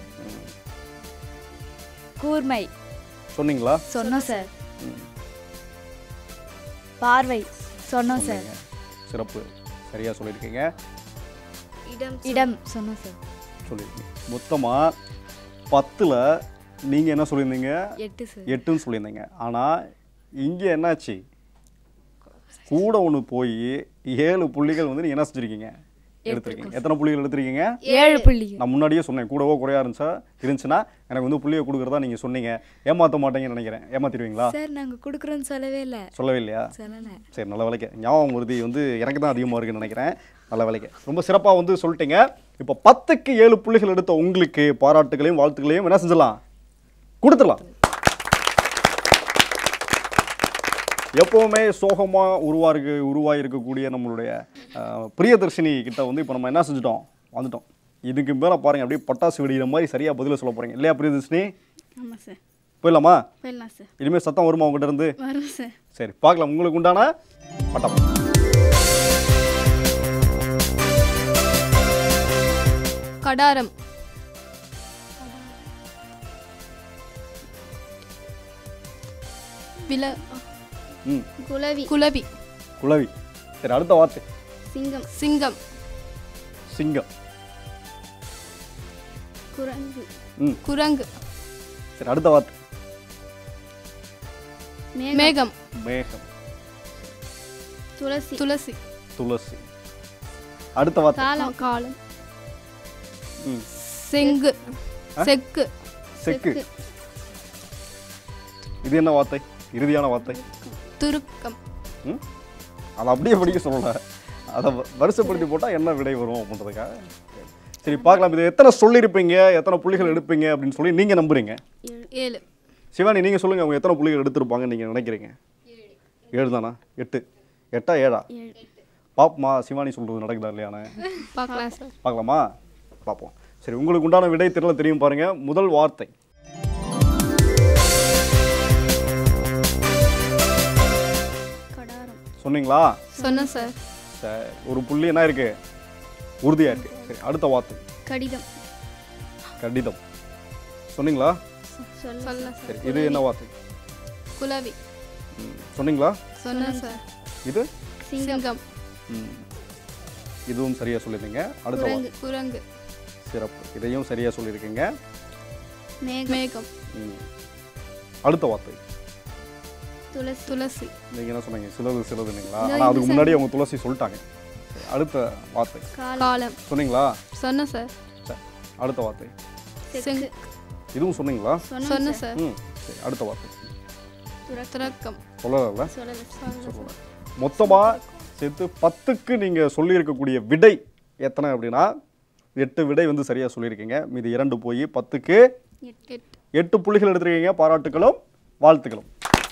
கூர்மை சொன்னீங்களா சொன்னோம் சார் ம். பார்வை சொன்னோம் சார் சொன்னீங்க. சிறப்பு சரியாக சொல்லியிருக்கீங்க இடம் சொன்னோம் சார் சொல்லியிருக்கீங்க மொத்தமாக பத்தில் நீங்கள் என்ன சொல்லியிருந்தீங்க எட்டு சார் எட்டுன்னு சொல்லியிருந்தீங்க ஆனால் இங்கே என்னாச்சு கூட ஒன்று போய் ஏழு புள்ளிகள் வந்து நீங்கள் என்ன செஞ்சுருக்கீங்க எடுத்திருக்கீங்க எத்தனை புள்ளிகள் எடுத்திருக்கீங்க ஏழு புள்ளி நான் முன்னாடியே சொன்னேன் கூடவோ குறையா இருந்துச்சா இருந்துச்சுன்னா எனக்கு வந்து புள்ளியை கொடுக்குறதா நீங்க சொன்னீங்க ஏமாத்த மாட்டீங்கன்னு நினைக்கிறேன் ஏமாத்திடுவீங்களா சார் நாங்கள் கொடுக்குறோன்னு சொல்லவே இல்லை சொல்லவே இல்லையா சொல்லலை சரி நல்ல வேலைக்கு ஞாபகம் உறுதி வந்து எனக்கு தான் அதிகமாக இருக்குன்னு நினைக்கிறேன் நல்ல வேலைக்கு ரொம்ப சிறப்பாக வந்து சொல்லிட்டீங்க இப்போ பத்துக்கு ஏழு புள்ளிகள் எடுத்த உங்களுக்கு பாராட்டுகளையும் வாழ்த்துக்களையும் என்ன செஞ்சிடலாம் கொடுத்துடலாம் எப்போவுமே சோகமாக உருவாருக்கு உருவாகி இருக்கக்கூடிய நம்மளுடைய அஹ், பிரியதர்ஷினி கிட்ட வந்து இப்போ நம்ம என்ன செஞ்சுட்டோம் வந்துட்டோம் இதுக்கு மேலே பாருங்க அப்படியே பட்டாசு வெடிக்கிற மாதிரி சரியாக பதில சொல்ல போறீங்க இல்லையா பிரியதர்ஷினி ஆமாம் சார் போயிடலாமா போயிடலாம் சார் இனிமேல் சத்தம் வருமா உங்ககிட்ட இருந்து வரும் சார் சரி பார்க்கலாம் உங்களுக்கு உண்டான பட்டம் கடாரம் வில ம் குலவி குலவி குளவி சரி அடுத்த வார்த்தை சிங்கம் சிங்கம் சிங்கம் குரங்கு ம் குரங்கு சரி அடுத்த வார்த்தை மேகம் மேகம் மேகம் துளசி துளசி துளசி அடுத்த வார்த்தை காலம் காலம் ம் செங்கு செக்கு செக்கு இது என்ன வார்த்தை இறுதியான வார்த்தை துருக்கம் ம் அதை அப்படியே படிக்க சொல்லல அதை வ- வரிசைப்படுத்தி போட்டால் என்ன விடை வரும் அப்படின்றதுக்காக சரி பார்க்கலாம் இது எத்தனை சொல்லியிருப்பீங்க எத்தனை புள்ளிகள் எடுப்பீங்க அப்படின்னு சொல்லி நீங்கள் நம்புறீங்க ஏழு சிவானி நீங்கள் சொல்லுங்கள் அவங்க எத்தனை புள்ளிகள் எடுத்திருப்பாங்கன்னு நீங்கள் நினைக்கிறீங்க ஏழு தானா எட்டு எட்டா ஏழா பாப்பமா சிவானி சொல்கிறது நடக்குதா இல்லையானே பார்க்கலாம் சார் பார்க்கலாமா பார்ப்போம் சரி உங்களுக்கு உண்டான விடை தெரியல தெரியும் பாருங்க முதல் வார்த்தை கடாரம் சொன்னீங்களா சொன்னேன் சார் சரி ஒரு புள்ளி என்ன இருக்கு உறுதியா இருக்கு சரி அடுத்த வார்த்தை கடிதம் கடிதம் சொன்னீங்களா சொல்ல சொன்னேன் சார் சரி இது என்ன வார்த்தை குலவி ம், சொன்னீங்களா சொன்னேன் சார் இது சிங்கம் ம், இதுவும் சரியா சொல்லியிருக்கீங்க அடுத்த வார்த்தை குரங்கு சிறப்பு இதையும் சரியா சொல்லியிருக்கீங்க மேகம் மேகம் ம். அடுத்த வார்த்தை துளசி துளசி நீங்க என்ன சொன்னீங்க சிலது சிலதுங்களா ஆனா அதுக்கு முன்னாடி அவங்க துளசி சொல்லிட்டாங்க சரி, அடுத்த வார்த்தை காலம் சொன்னீங்களா சொன்னேன் சார் சரி அடுத்த வார்த்தை செங்கு இதுவும் சொன்னீங்களா சொன்னேன் சார் ம் சரி அடுத்த வார்த்தை துறக்கம் சொல்லல சொல்லலை சொல்லல மொத்தமாக சேர்த்து பத்துக்கு நீங்கள் சொல்லியிருக்கக்கூடிய விடை எத்தனை அப்படின்னா எட்டு விடை வந்து சரியாக சொல்லியிருக்கீங்க மீதி இரண்டு போய் பத்துக்கு எட்டு எட்டு புள்ளிகள் எடுத்திருக்கீங்க பாராட்டுகளும் வாழ்த்துக்களும்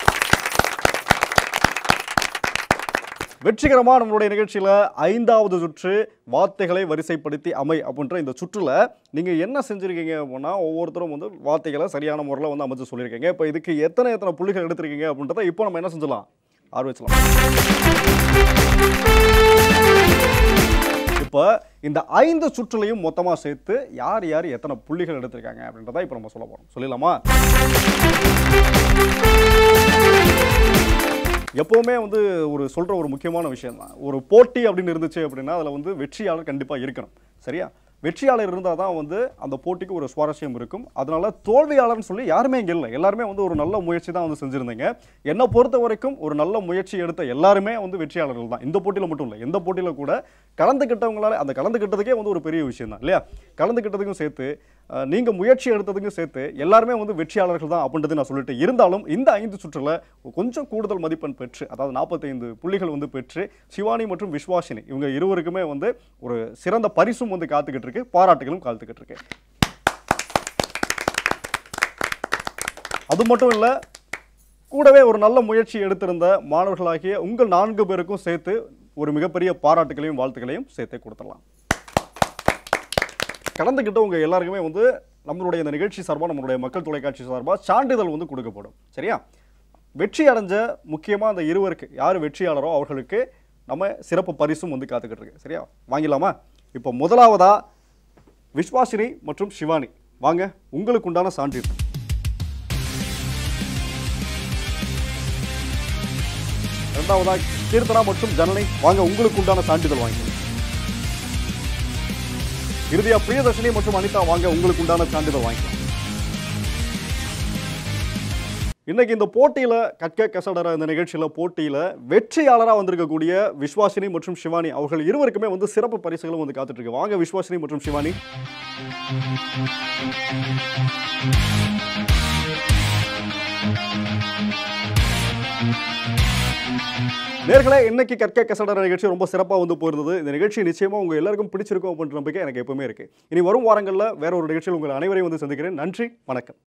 வெற்றிகரமாக நம்மளுடைய நிகழ்ச்சியில் ஐந்தாவது சுற்று வார்த்தைகளை வரிசைப்படுத்தி அமை அப்படின்ற இந்த சுற்றுல நீங்கள் என்ன செஞ்சுருக்கீங்க அப்படின்னா ஒவ்வொருத்தரும் வந்து வார்த்தைகளை சரியான முறையில் வந்து அமைச்சு சொல்லியிருக்கீங்க இப்போ இதுக்கு எத்தனை எத்தனை புள்ளிகள் எடுத்திருக்கீங்க அப்படின்றத இப்போ நம்ம என்ன செஞ்சலாம் ஆர்வச்சலாம் இப்போ இந்த ஐந்து சுற்றுலையும் மொத்தமாக சேர்த்து யார் யார் எத்தனை புள்ளிகள் எடுத்திருக்காங்க அப்படின்றத இப்போ நம்ம சொல்ல போகிறோம் சொல்லிடலாமா எப்போவுமே வந்து ஒரு சொல்கிற ஒரு முக்கியமான விஷயம் தான் ஒரு போட்டி அப்படின்னு இருந்துச்சு அப்படின்னா அதில் வந்து வெற்றியாளர் கண்டிப்பாக இருக்கணும் சரியா வெற்றியாளர் இருந்தால் தான் வந்து அந்த போட்டிக்கு ஒரு சுவாரஸ்யம் இருக்கும் அதனால தோல்வியாளர்னு சொல்லி யாருமே இங்கே இல்லை எல்லாருமே வந்து ஒரு நல்ல முயற்சி தான் வந்து செஞ்சுருந்தீங்க என்னை பொறுத்த வரைக்கும் ஒரு நல்ல முயற்சி எடுத்த எல்லாருமே வந்து வெற்றியாளர்கள் தான் இந்த போட்டியில் மட்டும் இல்லை எந்த போட்டியில் கூட கலந்துக்கிட்டவங்களால அந்த கலந்துக்கிட்டதுக்கே வந்து ஒரு பெரிய விஷயம் தான் இல்லையா கலந்துக்கிட்டதுக்கும் சேர்த்து அஹ், நீங்க முயற்சி எடுத்ததுக்கும் சேர்த்து எல்லாருமே வந்து வெற்றியாளர்கள் தான் அப்படின்றது நான் சொல்லிட்டு இருந்தாலும் இந்த ஐந்து சுற்றுல கொஞ்சம் கூடுதல் மதிப்பெண் பெற்று அதாவது நாற்பத்தைந்து புள்ளிகள் வந்து பெற்று சிவானி மற்றும் விஸ்வாசினி இவங்க இருவருக்குமே வந்து ஒரு சிறந்த பரிசும் வந்து காத்துக்கிட்டு இருக்கு பாராட்டுகளும் காத்துக்கிட்டு இருக்கு அது மட்டும் இல்லை கூடவே ஒரு நல்ல முயற்சி எடுத்திருந்த மாணவர்களாகிய உங்கள் நான்கு பேருக்கும் சேர்த்து ஒரு மிகப்பெரிய பாராட்டுகளையும் வாழ்த்துக்களையும் சேர்த்தே கொடுத்துடலாம் கலந்துக்கிட்டவங்க எல்லாருக்குமே வந்து நம்மளுடைய இந்த நிகழ்ச்சி சார்பாக நம்மளுடைய மக்கள் தொலைக்காட்சி சார்பாக சான்றிதழ் வந்து கொடுக்கப்படும் சரியா வெற்றி அடைஞ்ச முக்கியமாக அந்த இருவருக்கு யார் வெற்றியாளரோ அவர்களுக்கு நம்ம சிறப்பு பரிசும் வந்து காத்துக்கிட்டு இருக்கு சரியா வாங்கிடலாமா இப்போ முதலாவதா விஸ்வாசினி மற்றும் சிவானி வாங்க உங்களுக்கு உண்டான சான்றிதழ் இரண்டாவதா கீர்த்தனா மற்றும் ஜனனி வாங்க உங்களுக்கு உண்டான சான்றிதழ் வாங்கிக்கணும் இறுதியா பிரியதர்ஷினி மற்றும் அனிதா வாங்க உங்களுக்கு உண்டான சான்றிதழ் வாங்கிக்கலாம் இன்னைக்கு இந்த போட்டியில் கற்க கசடர இந்த நிகழ்ச்சியில் போட்டியில் வெற்றியாளராக வந்திருக்கக்கூடிய விஸ்வாசினி மற்றும் சிவானி அவர்கள் இருவருக்குமே வந்து சிறப்பு பரிசுகளும் வந்து காத்துட்டு இருக்கு வாங்க விஸ்வாசினி மற்றும் சிவானி நேர்களே இன்னைக்கு கற்க கசடர நிகழ்ச்சி ரொம்ப சிறப்பாக வந்து போயிருந்தது இந்த நிகழ்ச்சி நிச்சயமாக உங்கள் எல்லாருக்கும் பிடிச்சிருக்கும் அப்படின்ற நம்பிக்கை எனக்கு எப்பவுமே இருக்கு இனி வரும் வாரங்களில் வேற ஒரு நிகழ்ச்சியில் உங்கள் அனைவரையும் வந்து சந்திக்கிறேன் நன்றி வணக்கம்